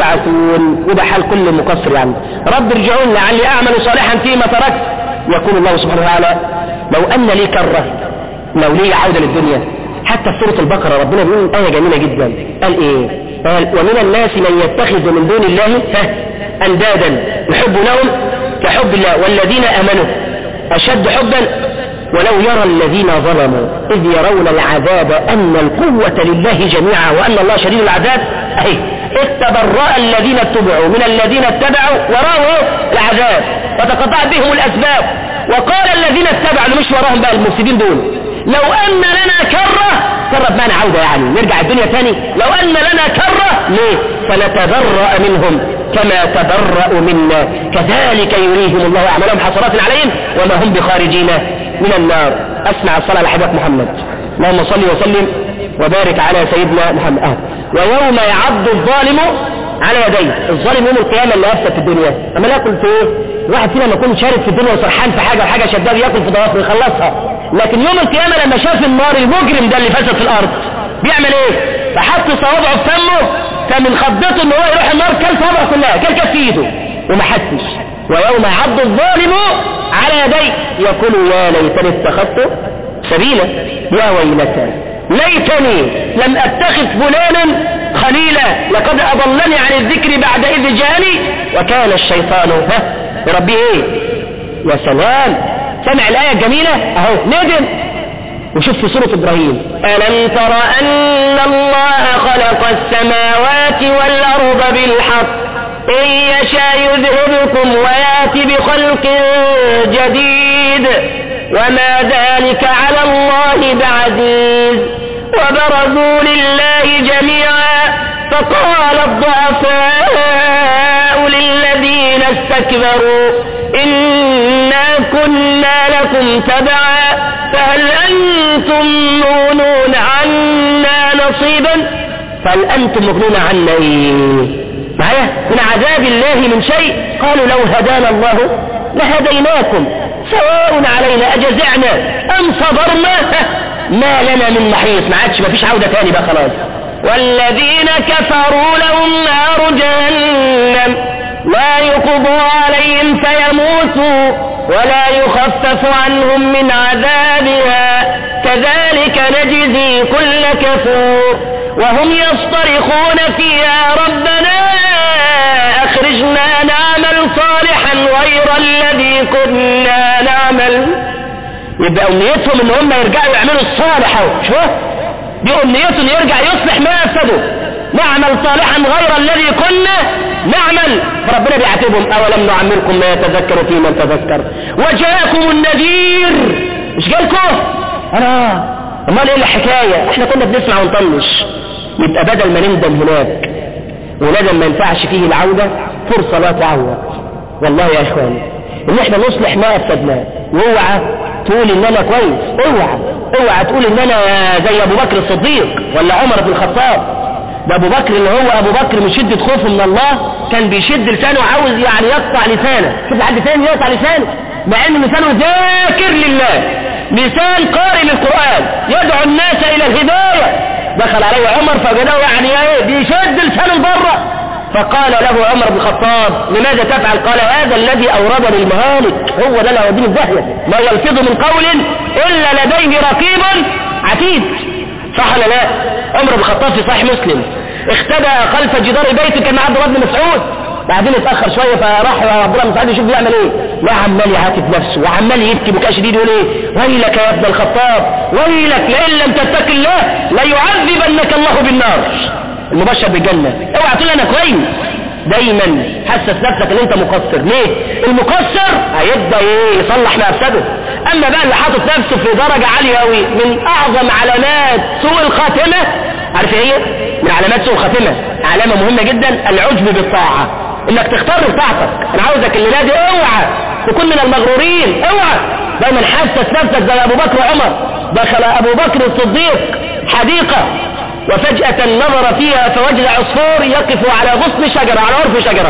Speaker 4: يبعثون وده حال كل مقصر يعني رب ارجعون لعلي أعمل صالحا فيما تركت يقول الله سبحانه وتعالى لو أن لي كرة لو لي عودة للدنيا حتى في سورة البقرة ربنا بيقول آية جميلة جدا قال إيه قال ومن الناس من يتخذ من دون الله ها أندادا يحبونهم كحب الله والذين أمنوا أشد حبا ولو يرى الذين ظلموا إذ يرون العذاب أن القوة لله جميعا وأن الله شديد العذاب أهي اتبرأ الذين اتبعوا من الذين اتبعوا ورأوا العذاب وتقطعت بهم الأسباب وقال الذين اتبعوا اللي مش وراهم بقى المفسدين دول لو أن لنا كرة كرة بمعنى عودة يعني نرجع الدنيا تاني لو أن لنا كرة ليه فنتبرأ منهم كما تبرأوا منا كذلك يريهم الله أعمالهم حسرات عليهم وما هم بخارجين من النار أسمع الصلاة على حبيبك محمد اللهم صل وسلم وبارك على سيدنا محمد أهد.
Speaker 8: ويوم يعض الظالم على يديه الظالم يوم القيامة اللي أفسد في الدنيا أما لا قلت إيه الواحد فينا لما يكون شارك في الدنيا وسرحان في حاجة وحاجة شداد ياكل في ضوافره ويخلصها لكن يوم القيامة لما شاف النار المجرم ده اللي فسد في الأرض بيعمل إيه فحط صوابعه في فمه فمن خضته إن هو يروح النار كل صوابعه كلها كل كف في إيده وما حسش ويوم يعض الظالم على يديه يقول يا ليتني اتخذت سبيلا يا ويلتى ليتني لم اتخذ فلانا خليلا لقد اضلني عن الذكر بعد اذ جاني وكان الشيطان ها ربي ايه يا سلام سمع الايه الجميله اهو ندم وشوف في سورة إبراهيم ألم تر أن الله خلق السماوات والأرض بالحق إن يشاء يذهبكم ويأتي بخلق جديد وما ذلك على الله بعزيز وبرزوا لله جميعا فقال الضعفاء للذين استكبروا إنا كنا لكم تبعا فهل أنتم مغنون عنا نصيبا فهل أنتم مغنون عنا إيه معايا من عذاب الله من شيء قالوا لو هدانا الله لهديناكم سواء علينا أجزعنا أم صبرنا ما لنا من محيص ما عادش ما فيش عودة تاني بقى خلاص والذين كفروا لهم نار جهنم لا يقضى عليهم فيموتوا ولا يخفف عنهم من عذابها كذلك نجزي كل كفور وهم يصطرخون فيها ربنا أخرجنا نعمل صالحا غير الذي كنا نعمل يبقى أمنيتهم ان هم يرجعوا يعملوا الصالح اهو شوف دي أمنيتهم يرجع يصلح ما أفسدوا نعمل صالحا غير الذي كنا نعمل فربنا بيعاتبهم أولم نعمركم ما يتذكر في من تذكر وجاءكم النذير مش جالكم أنا امال ايه الحكاية احنا كنا بنسمع ونطنش يبقى بدل ما نندم هناك وندم ما ينفعش فيه العودة فرصة لا تعوض والله يا اخواني ان احنا نصلح ما افسدناه واوعى تقول ان انا كويس اوعى اوعى تقول ان انا زي ابو بكر الصديق ولا عمر بن الخطاب ده ابو بكر اللي هو ابو بكر من شدة خوفه من الله كان بيشد لسانه وعاوز يعني يقطع لسانه شوف حد تاني يقطع لسانه مع ان لسانه ذاكر لله لسان قارئ للقرآن يدعو الناس الى الهداية دخل عليه عمر فجده يعني ايه بيشد لسانه لبره فقال له عمر بن الخطاب لماذا تفعل قال هذا الذي اوردني المهالك هو ده اللي هيوديني الدهية ما يلفظ من قول الا لديه رقيب عتيد صح ولا لا عمر بن الخطاب في صحيح مسلم اختبى خلف جدار بيته كان مع عبد الله بن مسعود بعدين اتاخر شويه فراح عبد الله بن مسعود يشوف بيعمل ايه لا عمال يعاتب نفسه وعمال يبكي بكاء شديد يقول ايه ويلك يا ابن الخطاب ويلك لئن لم تتق الله ليعذبنك الله بالنار المبشر بالجنه اوعى تقول انا كويس دايما حسس نفسك ان انت مقصر ليه المقصر هيبدا ايه يصلح ما افسده اما بقى اللي حاطط نفسه في درجه عاليه قوي من اعظم علامات سوء الخاتمه عارف ايه هي من علامات سوء الخاتمه علامه مهمه جدا العجب بالطاعه انك تختار طاعتك انا عاوزك الليله دي اوعى تكون من المغرورين اوعى دايما حسس نفسك زي ابو بكر وعمر دخل ابو بكر الصديق حديقه وفجأة نظر فيها فوجد عصفور يقف على غصن شجرة على عرف شجرة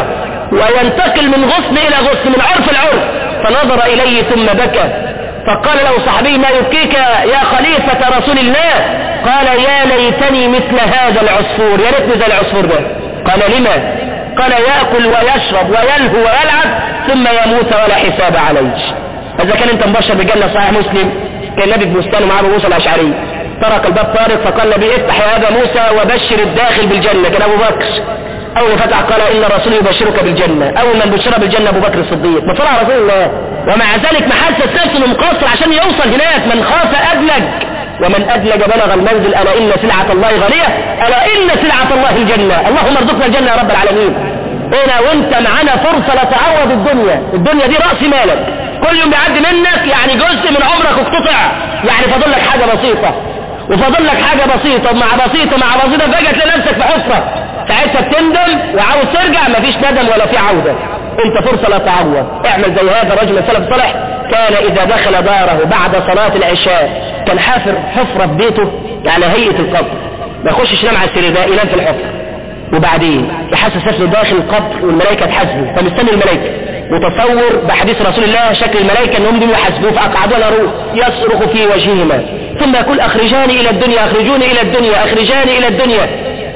Speaker 8: وينتقل من غصن إلى غصن من عرف العرف فنظر إليه ثم بكى فقال له صاحبي ما يبكيك يا خليفة رسول الله قال يا ليتني مثل هذا العصفور يا ريتني زي العصفور ده قال لما قال يأكل ويشرب ويلهو ويلعب ثم يموت ولا حساب عليه إذا كان انت مبشر بجنة صحيح مسلم كان النبي في بستان معاه موسى الأشعري طرق الباب طارق فقال النبي افتح يا هذا موسى وبشر الداخل بالجنة كان أبو بكر أول ما فتح قال إن الرسول يبشرك بالجنة أول من بشر بالجنة أبو بكر الصديق بصراحة رسول الله ومع ذلك ما حسس نفسه انه مقصر عشان يوصل هناك من خاف أدلج ومن أدلج بلغ المنزل ألا إن سلعة الله غالية ألا إن سلعة الله الجنة اللهم ارزقنا الجنة يا رب العالمين هنا وانت معانا فرصة لتعوض الدنيا الدنيا دي رأس مالك كل يوم بيعدي منك يعني جزء من عمرك اقتطع يعني فاضل لك حاجة بسيطة وفاضل لك حاجة بسيطة مع بسيطة مع بسيطة فجأة تلاقي نفسك في حفرة ساعتها بتندم وعاوز ترجع مفيش ندم ولا في عودة انت فرصة لا تعوض اعمل زي هذا الرجل السلف الصالح كان اذا دخل داره بعد صلاة العشاء كان حافر حفرة في بيته على هيئة القبر ما يخشش ينام على السرير ده ينام في الحفر وبعدين يحسس نفسه داخل القبر والملائكة تحاسبه فمستني الملائكة متصور بحديث رسول الله شكل الملائكة انهم دول يحاسبوه فاقعدوا له روح يصرخ في وجههما ثم يقول اخرجاني الى الدنيا اخرجوني الى الدنيا اخرجاني الى الدنيا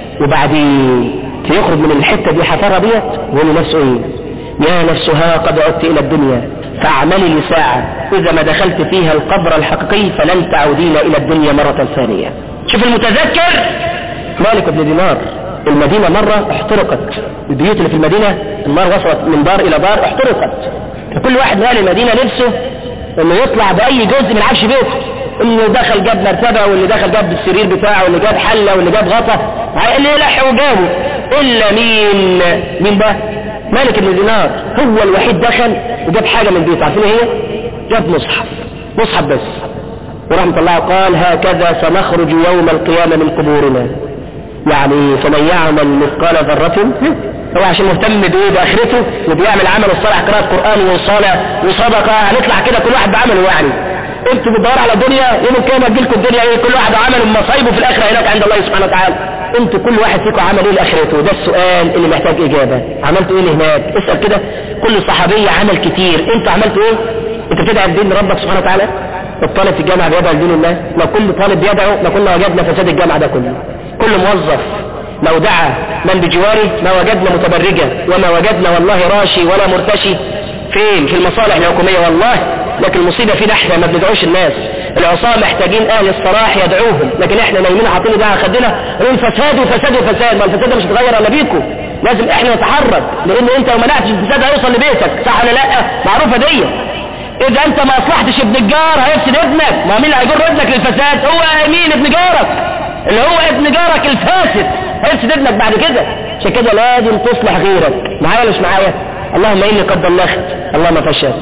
Speaker 8: وبعدين سيخرج من الحتة دي حفرة ديت ويقول نفسه ايه يا نفسها قد عدت الى الدنيا فاعملي لي ساعة اذا ما دخلت فيها القبر الحقيقي فلن تعودين الى الدنيا مرة ثانية شوف المتذكر مالك بن دينار المدينة مرة احترقت البيوت اللي في المدينة النار وصلت من دار الى دار احترقت فكل واحد من اهل المدينة نفسه انه يطلع باي جزء من عفش بيته انه دخل جاب مرتبة واللي دخل جاب السرير بتاعه واللي جاب حلة واللي جاب غطا اللي يلح وجابه الا مين مين ده مالك بن دينار هو الوحيد دخل وجاب حاجة من بيته عارفين ايه هي جاب مصحف مصحف بس ورحمة الله قال هكذا سنخرج يوم القيامة من قبورنا يعني فمن يعمل مثقال ذرة هو عشان مهتم بايه باخرته وبيعمل عمل الصالح قراءة قرآن وصلاة وصدقة هنطلع كده كل واحد بعمله يعني انتوا بتدوروا على دنيا يوم القيامة تجيلكم الدنيا ايه كل واحد عمل مصايبه في الاخرة هناك عند الله سبحانه وتعالى انتوا كل واحد فيكم عمل ايه لاخرته ده السؤال اللي محتاج اجابة عملتوا ايه هناك اسأل كده كل صحابية عمل كتير انتوا عملتوا ايه انت بتدعي الدين ربك سبحانه وتعالى الطالب في الجامعة بيدعو لدين الله لو كل طالب بيدعو لكنا وجدنا فساد الجامعة ده كله كل موظف لو دعا من بجواره ما وجدنا متبرجة وما وجدنا والله راشي ولا مرتشي فين في المصالح الحكومية والله لكن المصيبة فينا احنا ما بندعوش الناس العصاة محتاجين اهل الصلاح يدعوهم لكن احنا نايمين حاطين ده خدنا نقول فساد وفساد وفساد ما الفساد مش هتغير الا بيكم لازم احنا نتحرك لان انت لو منعتش الفساد هيوصل لبيتك صح ولا لا معروفة دي اذا انت ما اصلحتش ابن الجار هيفسد ابنك ما مين اللي هيجر ابنك للفساد هو مين ابن جارك اللي هو ابن جارك الفاسد هيفسد ابنك بعد كده عشان كده لازم تصلح غيرك معايا ولا مش معايا اللهم اني قد بلغت اللهم فشل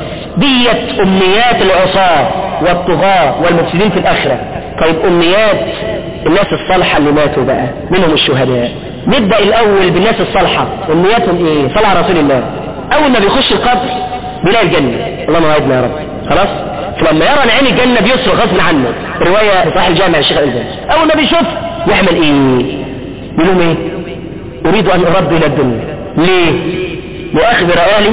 Speaker 8: ديت امنيات العصاة والطغاة والمفسدين في الاخرة طيب امنيات الناس الصالحة اللي ماتوا بقى منهم الشهداء نبدأ الاول بالناس الصالحة امنياتهم ايه صلى على رسول الله اول ما بيخش القبر بيلاقي الجنة اللهم وعدنا يا رب خلاص فلما يرى العين الجنة بيصرخ غصب عنه رواية في صحيح الجامع الشيخ الألباني أول ما بيشوف يعمل إيه يقول لهم إيه أريد أن أرد إلى الدنيا ليه لأخبر أهلي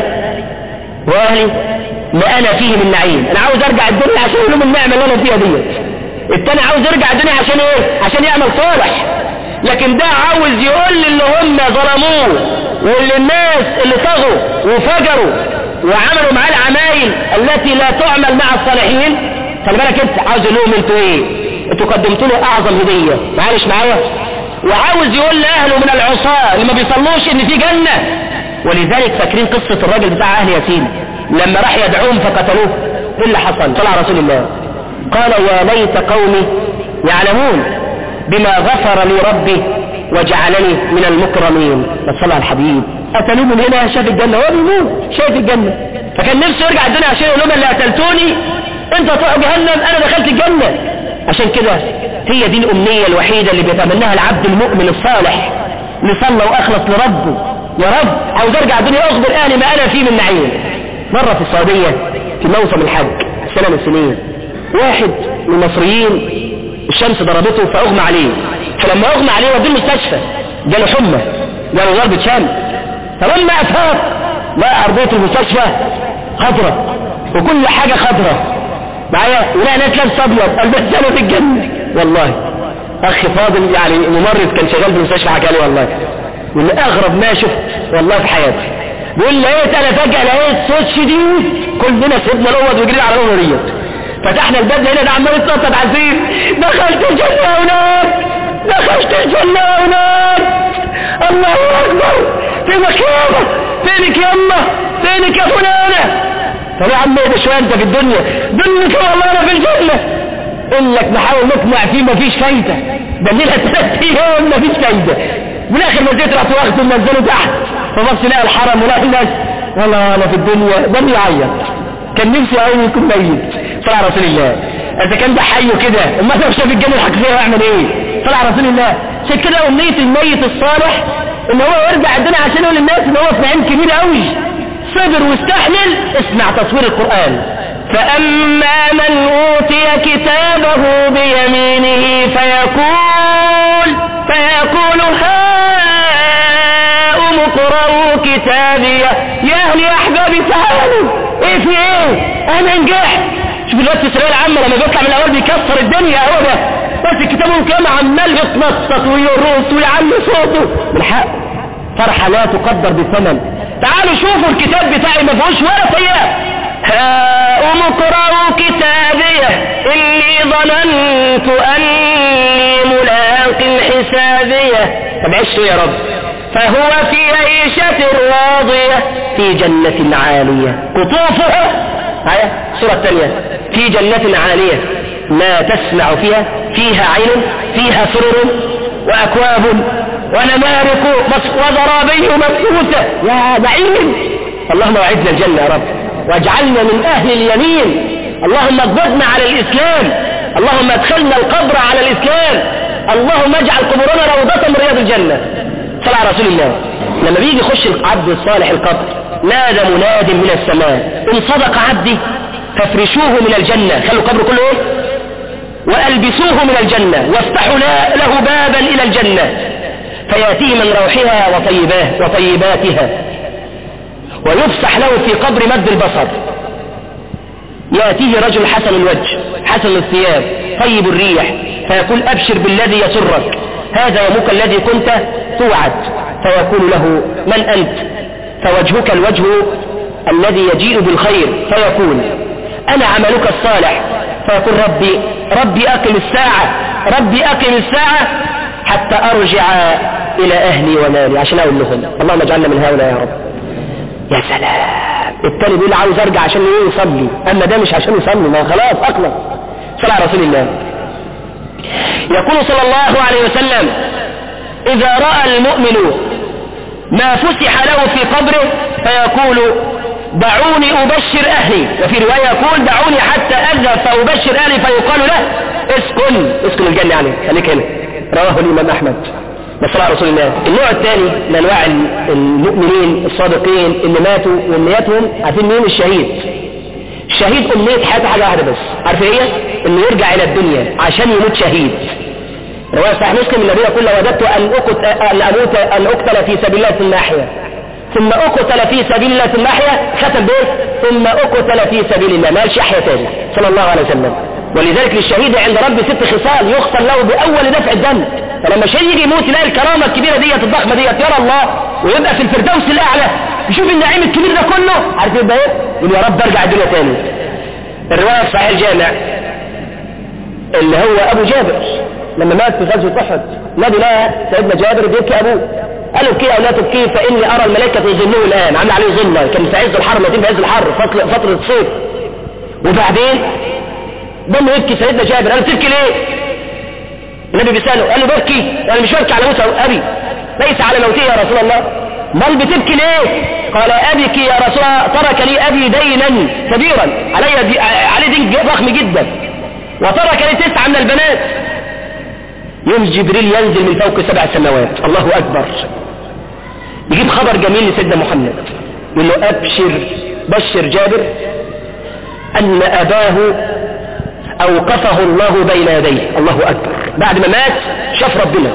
Speaker 8: وأهلي ما أنا فيه من نعيم أنا عاوز أرجع الدنيا عشان أقول لهم النعمة اللي أنا فيها ديت التاني عاوز يرجع الدنيا عشان إيه عشان يعمل صالح لكن ده عاوز يقول اللي هم ظلموه واللي الناس اللي طغوا وفجروا وعملوا معاه العمايل التي لا تعمل مع الصالحين خلي بالك انت عاوز لهم انتوا ايه انتوا قدمتوا له اعظم هديه معلش معايا وعاوز يقول لاهله من العصاه اللي ما بيصلوش ان في جنه ولذلك فاكرين قصه الراجل بتاع اهل ياسين لما راح يدعوهم فقتلوه ايه اللي حصل طلع رسول الله قال يا ليت قومي يعلمون بما غفر لي ربي وجعلني من المكرمين صلى على الحبيب قتلوه من هنا شاف الجنة هو بيموت شايف الجنة فكان نفسه يرجع الدنيا عشان يقول لهم اللي قتلتوني انت تروح جهنم انا دخلت الجنة عشان كده هي دي الامنية الوحيدة اللي بيتمناها العبد المؤمن الصالح اللي صلى واخلص لربه يا رب عاوز ارجع الدنيا اخبر اهلي ما انا فيه من نعيم مرة في السعودية في موسم الحج سنة من السنين واحد من المصريين الشمس ضربته فاغمى عليه فلما اغمى عليه وديه المستشفى جاله حمى جاله ضربة شمس فلما افاق لقى ارضية المستشفى خضرة وكل حاجة خضرة معايا ولقى ناس لابس ابيض قال بس انا في الجنة والله اخ فاضل يعني ممرض كان شغال في المستشفى حكى لي والله واللي اغرب ما شفت والله في حياتي بيقول لقيت انا فجأة لقيت صوت شديد كلنا سيبنا الاوض وجرينا على الاوضه ديت فتحنا الباب لقينا ده عمال يتنطط عزيز دخلت الجنة هناك دخلت الجنة هناك الله اكبر فينك يابا فينك يما فينك يا فلانة طب يا عم ايه شوية انت في الدنيا دنك والله انا في الجنة قل لك نحاول نقنع فيه مفيش فايدة دليلها ثلاث ايام مفيش فايدة من اخر ما جيت رحت واخده منزله تحت فبص لقى الحرم ولقى الناس والله انا في الدنيا دم يعيط كان نفسي قوي يكون ميت صلى على رسول الله اذا كان ده حي كده اما لو شاف الجنة الحقيقية هيعمل ايه صلى على رسول الله عشان كده امنية الميت الصالح ان هو يرجع الدنيا عشان يقول للناس ان هو في نعيم كبير قوي صبر واستحمل اسمع تصوير القرآن فأما من أوتي كتابه بيمينه فيقول فيقول هاؤم اقرأوا كتابي يا أهل يا أحبابي تعالوا إيه في إيه أنا نجحت شوف الوقت في الثانوية العامة لما بيطلع من الأول بيكسر الدنيا هو ده بس الكتاب كام عمال يتنطط ويرقص ويعلي صوته من حق فرحة لا تقدر بثمن تعالوا شوفوا الكتاب بتاعي ما فيهوش ولا سيئة هاؤم اقرأوا كتابي إني ظننت أني ملاق حسابية طب عشت يا رب فهو في عيشة راضية في جنة عالية قطوفها هيا السورة الثانية في جنة عالية ما تسمع فيها فيها عين فيها سرر وأكواب ونمارق وزرابي مبثوثة يا نعيم اللهم وعدنا الجنة يا رب واجعلنا من أهل اليمين اللهم اقبضنا على الإسلام اللهم ادخلنا القبر على الإسلام اللهم اجعل قبورنا روضة من رياض الجنة صلى على رسول الله لما بيجي يخش العبد الصالح القبر نادى مناد من السماء إن صدق عبدي فافرشوه من الجنة خلوا قبره كله ايه وألبسوه من الجنة وافتحوا له بابا إلى الجنة فيأتيه من روحها وطيباه وطيباتها ويفسح له في قبر مد البصر يأتيه رجل حسن الوجه حسن الثياب طيب الريح فيقول أبشر بالذي يسرك هذا يومك الذي كنت توعد فيقول له من أنت فوجهك الوجه الذي يجيء بالخير فيقول أنا عملك الصالح فيقول ربي ربي أقم الساعة ربي أقم الساعة حتى أرجع إلى أهلي ومالي عشان أقول لهم اللهم اجعلنا من هؤلاء يا رب يا سلام التاني بيقول عاوز أرجع عشان إيه يصلي أما ده مش عشان يصلي ما خلاص أقلم صلى على رسول الله يقول صلى الله عليه وسلم إذا رأى المؤمن ما فسح له في قبره فيقول دعوني أبشر أهلي وفي رواية يقول دعوني حتى أذهب فأبشر أهلي فيقال له اسكن اسكن الجنة يعني خليك هنا رواه الإمام أحمد بصلاة رسول الله النوع الثاني من أنواع المؤمنين الصادقين اللي ماتوا وأمنياتهم عارفين مين الشهيد الشهيد أمنية حياته حاجة واحدة بس عارف ايه انه يرجع إلى الدنيا عشان يموت شهيد رواية صحيح مسلم النبي يقول لو وددت أن, أقت... أن أموت أن أقتل في سبيل الله ثم أحيا ثم أقتل في سبيل الله ثم أحيا ختم به ثم أقتل في سبيل الله ما قالش يحيى تاني صلى الله عليه وسلم ولذلك للشهيد عند رب ست خصال يغفر له بأول دفع الدم فلما الشهيد يجي يموت يلاقي الكرامة الكبيرة ديت الضخمة ديت يرى الله ويبقى في الفردوس الأعلى يشوف النعيم الكبير ده كله عارف يبقى ايه؟ يقول يا رب ارجع الدنيا تاني الرواية في صحيح الجامع اللي هو أبو جابر لما مات في غزوة أحد نادي لها سيدنا جابر بيبكي أبوه قال ابكي أو لا تبكي فإني أرى الملائكة يظلوه الآن عامل عليه ظلة كان في عز الحر ماتين في عز الحر فترة, فترة صيف وبعدين ضم يبكي سيدنا جابر قال تبكي ليه النبي بيسأله قال له ببكي قال مش ببكي على موسى أبي ليس على موته يا رسول الله بل بتبكي ليه قال أبكي يا رسول الله ترك لي أبي دينا كبيرا علي دي علي دين ضخم جدا وترك لي تسعة من البنات يوم جبريل ينزل من فوق سبع سماوات الله أكبر يجيب خبر جميل لسيدنا محمد يقول له أبشر بشر جابر أن أباه أوقفه الله بين يديه الله أكبر بعد ما مات شاف ربنا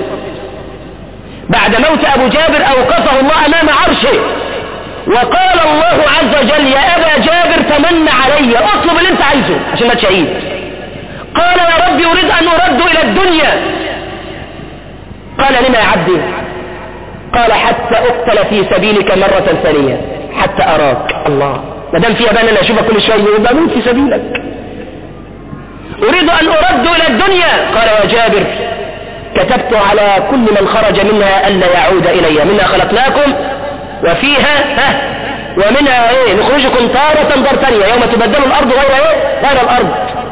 Speaker 8: بعد موت أبو جابر أوقفه الله أمام عرشه وقال الله عز وجل يا أبا جابر تمنى علي اطلب اللي انت عايزه عشان ما شهيد قال يا ربي أريد أن أرد إلى الدنيا قال لما يا عبدي قال حتى أقتل في سبيلك مرة ثانية حتى أراك الله ما دام فيها بان أنا أشوفك كل شوية يبقى موت في سبيلك أريد أن أرد إلى الدنيا قال يا جابر كتبت على كل من خرج منها ألا يعود إلي منها خلقناكم وفيها ها ومنها ايه نخرجكم تارة ضرتانية يوم تبدل الأرض غير ايه غير الأرض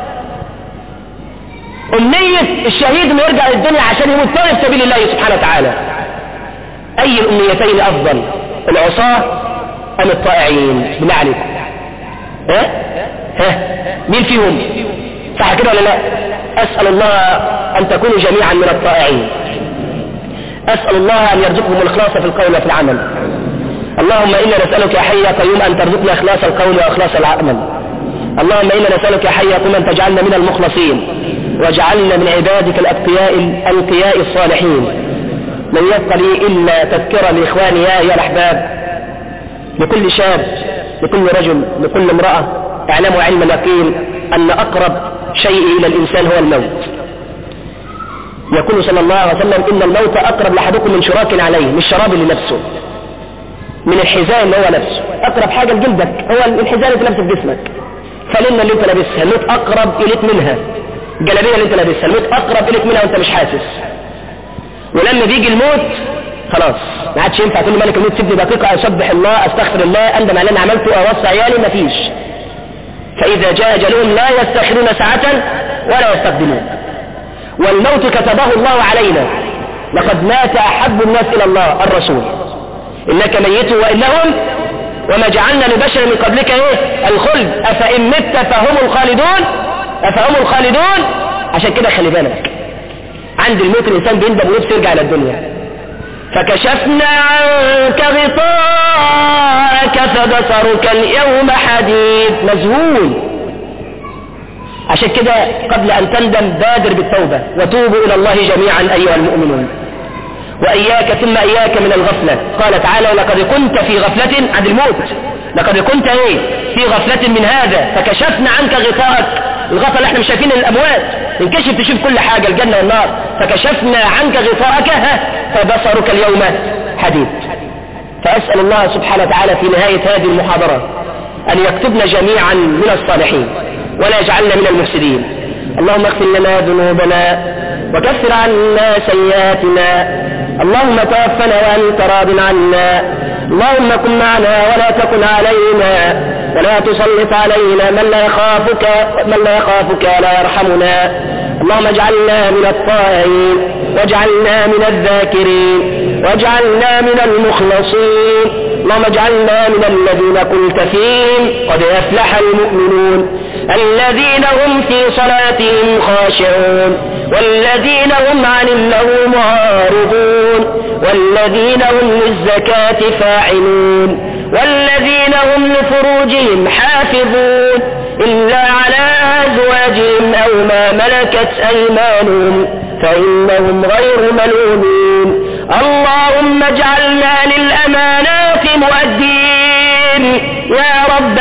Speaker 8: أمنية الشهيد انه يرجع للدنيا عشان يموت في سبيل الله سبحانه وتعالى أي الأمنيتين أفضل العصاة أم الطائعين بالله عليكم ها ها مين فيهم صح كده ولا لا أسأل الله أن تكونوا جميعا من الطائعين أسأل الله أن يرزقهم الإخلاص في القول وفي العمل اللهم إنا نسألك يا حي يا قيوم أن ترزقنا إخلاص القول وإخلاص العمل اللهم إنا نسألك يا حي يا قيوم أن تجعلنا من المخلصين واجعلنا من عبادك الأتقياء الأنقياء الصالحين لن يبقى لي إلا تذكرة لإخواني يا أيها الأحباب لكل شاب لكل رجل لكل امرأة اعلموا علم اليقين أن أقرب شيء إلى الإنسان هو الموت يقول صلى الله عليه وسلم إن الموت أقرب لأحدكم من شراك عليه من الشراب اللي لابسه من الحذاء اللي هو لابسه أقرب حاجة لجلدك هو الحذاء اللي لابسه في جسمك فلنا اللي انت لابسها الموت أقرب إليك منها الجلابية اللي انت لابسها الموت أقرب إليك منها وانت مش حاسس ولما بيجي الموت خلاص ما عادش ينفع تقول ملك الموت سيبني دقيقة أسبح الله أستغفر الله أندم على اللي أنا عملته أوصي عيالي مفيش فإذا جاء أجلهم لا يستأخرون ساعة ولا يستقدمون والموت كتبه الله علينا لقد مات أحب الناس إلى الله الرسول إنك ميت وإنهم وما جعلنا لبشر من قبلك إيه الخلد أفإن مت فهم الخالدون أفهم الخالدون عشان كده خلي بالك عند الموت الإنسان بيندم ونفسه يرجع إلى الدنيا فكشفنا عنك غطاءك فبصرك اليوم حديد مذهول عشان كده قبل أن تندم بادر بالتوبة وتوبوا إلى الله جميعا أيها المؤمنون وإياك ثم إياك من الغفلة قال تعالى لقد كنت في غفلة عن الموت لقد كنت ايه في غفلة من هذا فكشفنا عنك غطاءك الغطاء اللي احنا مش شايفين الأموات انكشف تشوف كل حاجة الجنة والنار فكشفنا عنك غطاءك ها فبصرك اليوم حديد فأسأل الله سبحانه وتعالى في نهاية هذه المحاضرة أن يكتبنا جميعا من الصالحين ولا يجعلنا من المفسدين اللهم اغفر لنا ذنوبنا وكفر عنا سيئاتنا اللهم توفنا وأنت راض عنا اللهم كن معنا ولا تكن علينا ولا تسلط علينا من لا يخافك من لا يخافك ولا يرحمنا اللهم اجعلنا من الطائعين واجعلنا من الذاكرين واجعلنا من المخلصين اللهم اجعلنا من الذين قلت فيهم قد أفلح المؤمنون الذين هم في صلاتهم خاشعون والذين هم عن اللغو معارضون والذين هم للزكاة فاعلون والذين هم لفروجهم حافظون إلا على أزواجهم أو ما ملكت أيمانهم فإنهم غير ملومين اللهم اجعلنا للأمانات مؤدين يا رب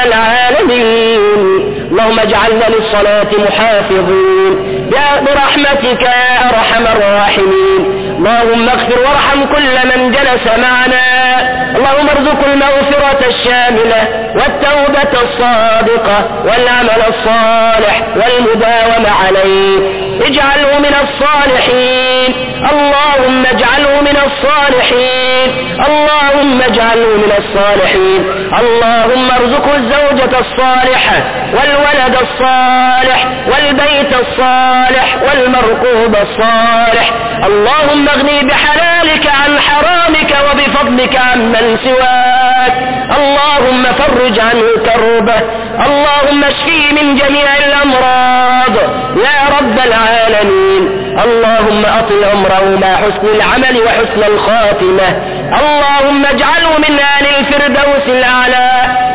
Speaker 8: العالمين اللهم اجعلنا للصلاة محافظين يا برحمتك يا أرحم الراحمين اللهم اغفر وارحم كل من جلس معنا اللهم ارزق المغفرة الشاملة والتوبة الصادقة والعمل الصالح والمداومة عليه اجعله من الصالحين اللهم اجعله من الصالحين اللهم اجعله من الصالحين اللهم ارزقه الزوجة الصالحة والولد الصالح والبيت الصالح والمرقوب الصالح اللهم اغني بحلالك عن حرامك وبفضلك عن من سواك اللهم فرج عنه كربه اللهم اشفيه من جميع الامراض يا رب العالمين اللهم اطل عمره مع حسن العمل وحسن الخاتمه اللهم اجعله من اهل الفردوس الاعلى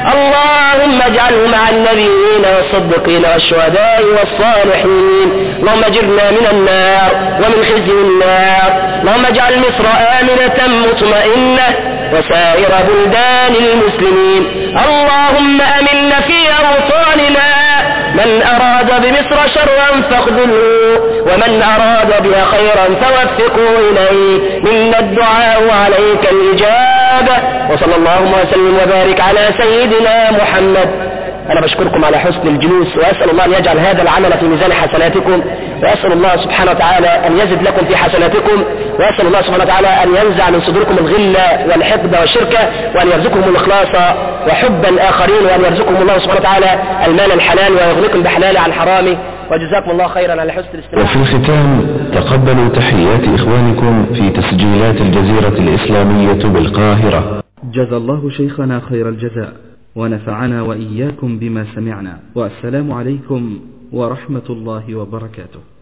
Speaker 8: اللهم اجعله مع النبيين والصديقين والشهداء والصالحين اللهم اجرنا من النار ومن خزي النار اللهم اجعل مصر آمنة مطمئنة وسائر بلدان المسلمين اللهم أمنا في أوطاننا من أراد بمصر شرا فاخذله ومن أراد بها خيرا فوفقه إليه منا الدعاء عليك الإجابة وصلى الله وسلم وبارك على سيدنا محمد أنا بشكركم على حسن الجلوس وأسأل الله أن يجعل هذا العمل في ميزان حسناتكم وأسأل الله سبحانه وتعالى أن يزد لكم في حسناتكم وأسأل الله سبحانه وتعالى أن ينزع من صدوركم الغل والحقد والشركة وأن يرزقكم الإخلاص وحب الآخرين وأن يرزقكم الله سبحانه وتعالى المال الحلال ويغنيكم بحلاله عن حرامه وجزاكم الله خيرا على حسن الاستماع
Speaker 3: وفي الختام تقبلوا تحيات إخوانكم في تسجيلات الجزيرة الإسلامية بالقاهرة
Speaker 9: جزى الله شيخنا خير الجزاء ونفعنا وإياكم بما سمعنا والسلام عليكم ورحمة الله وبركاته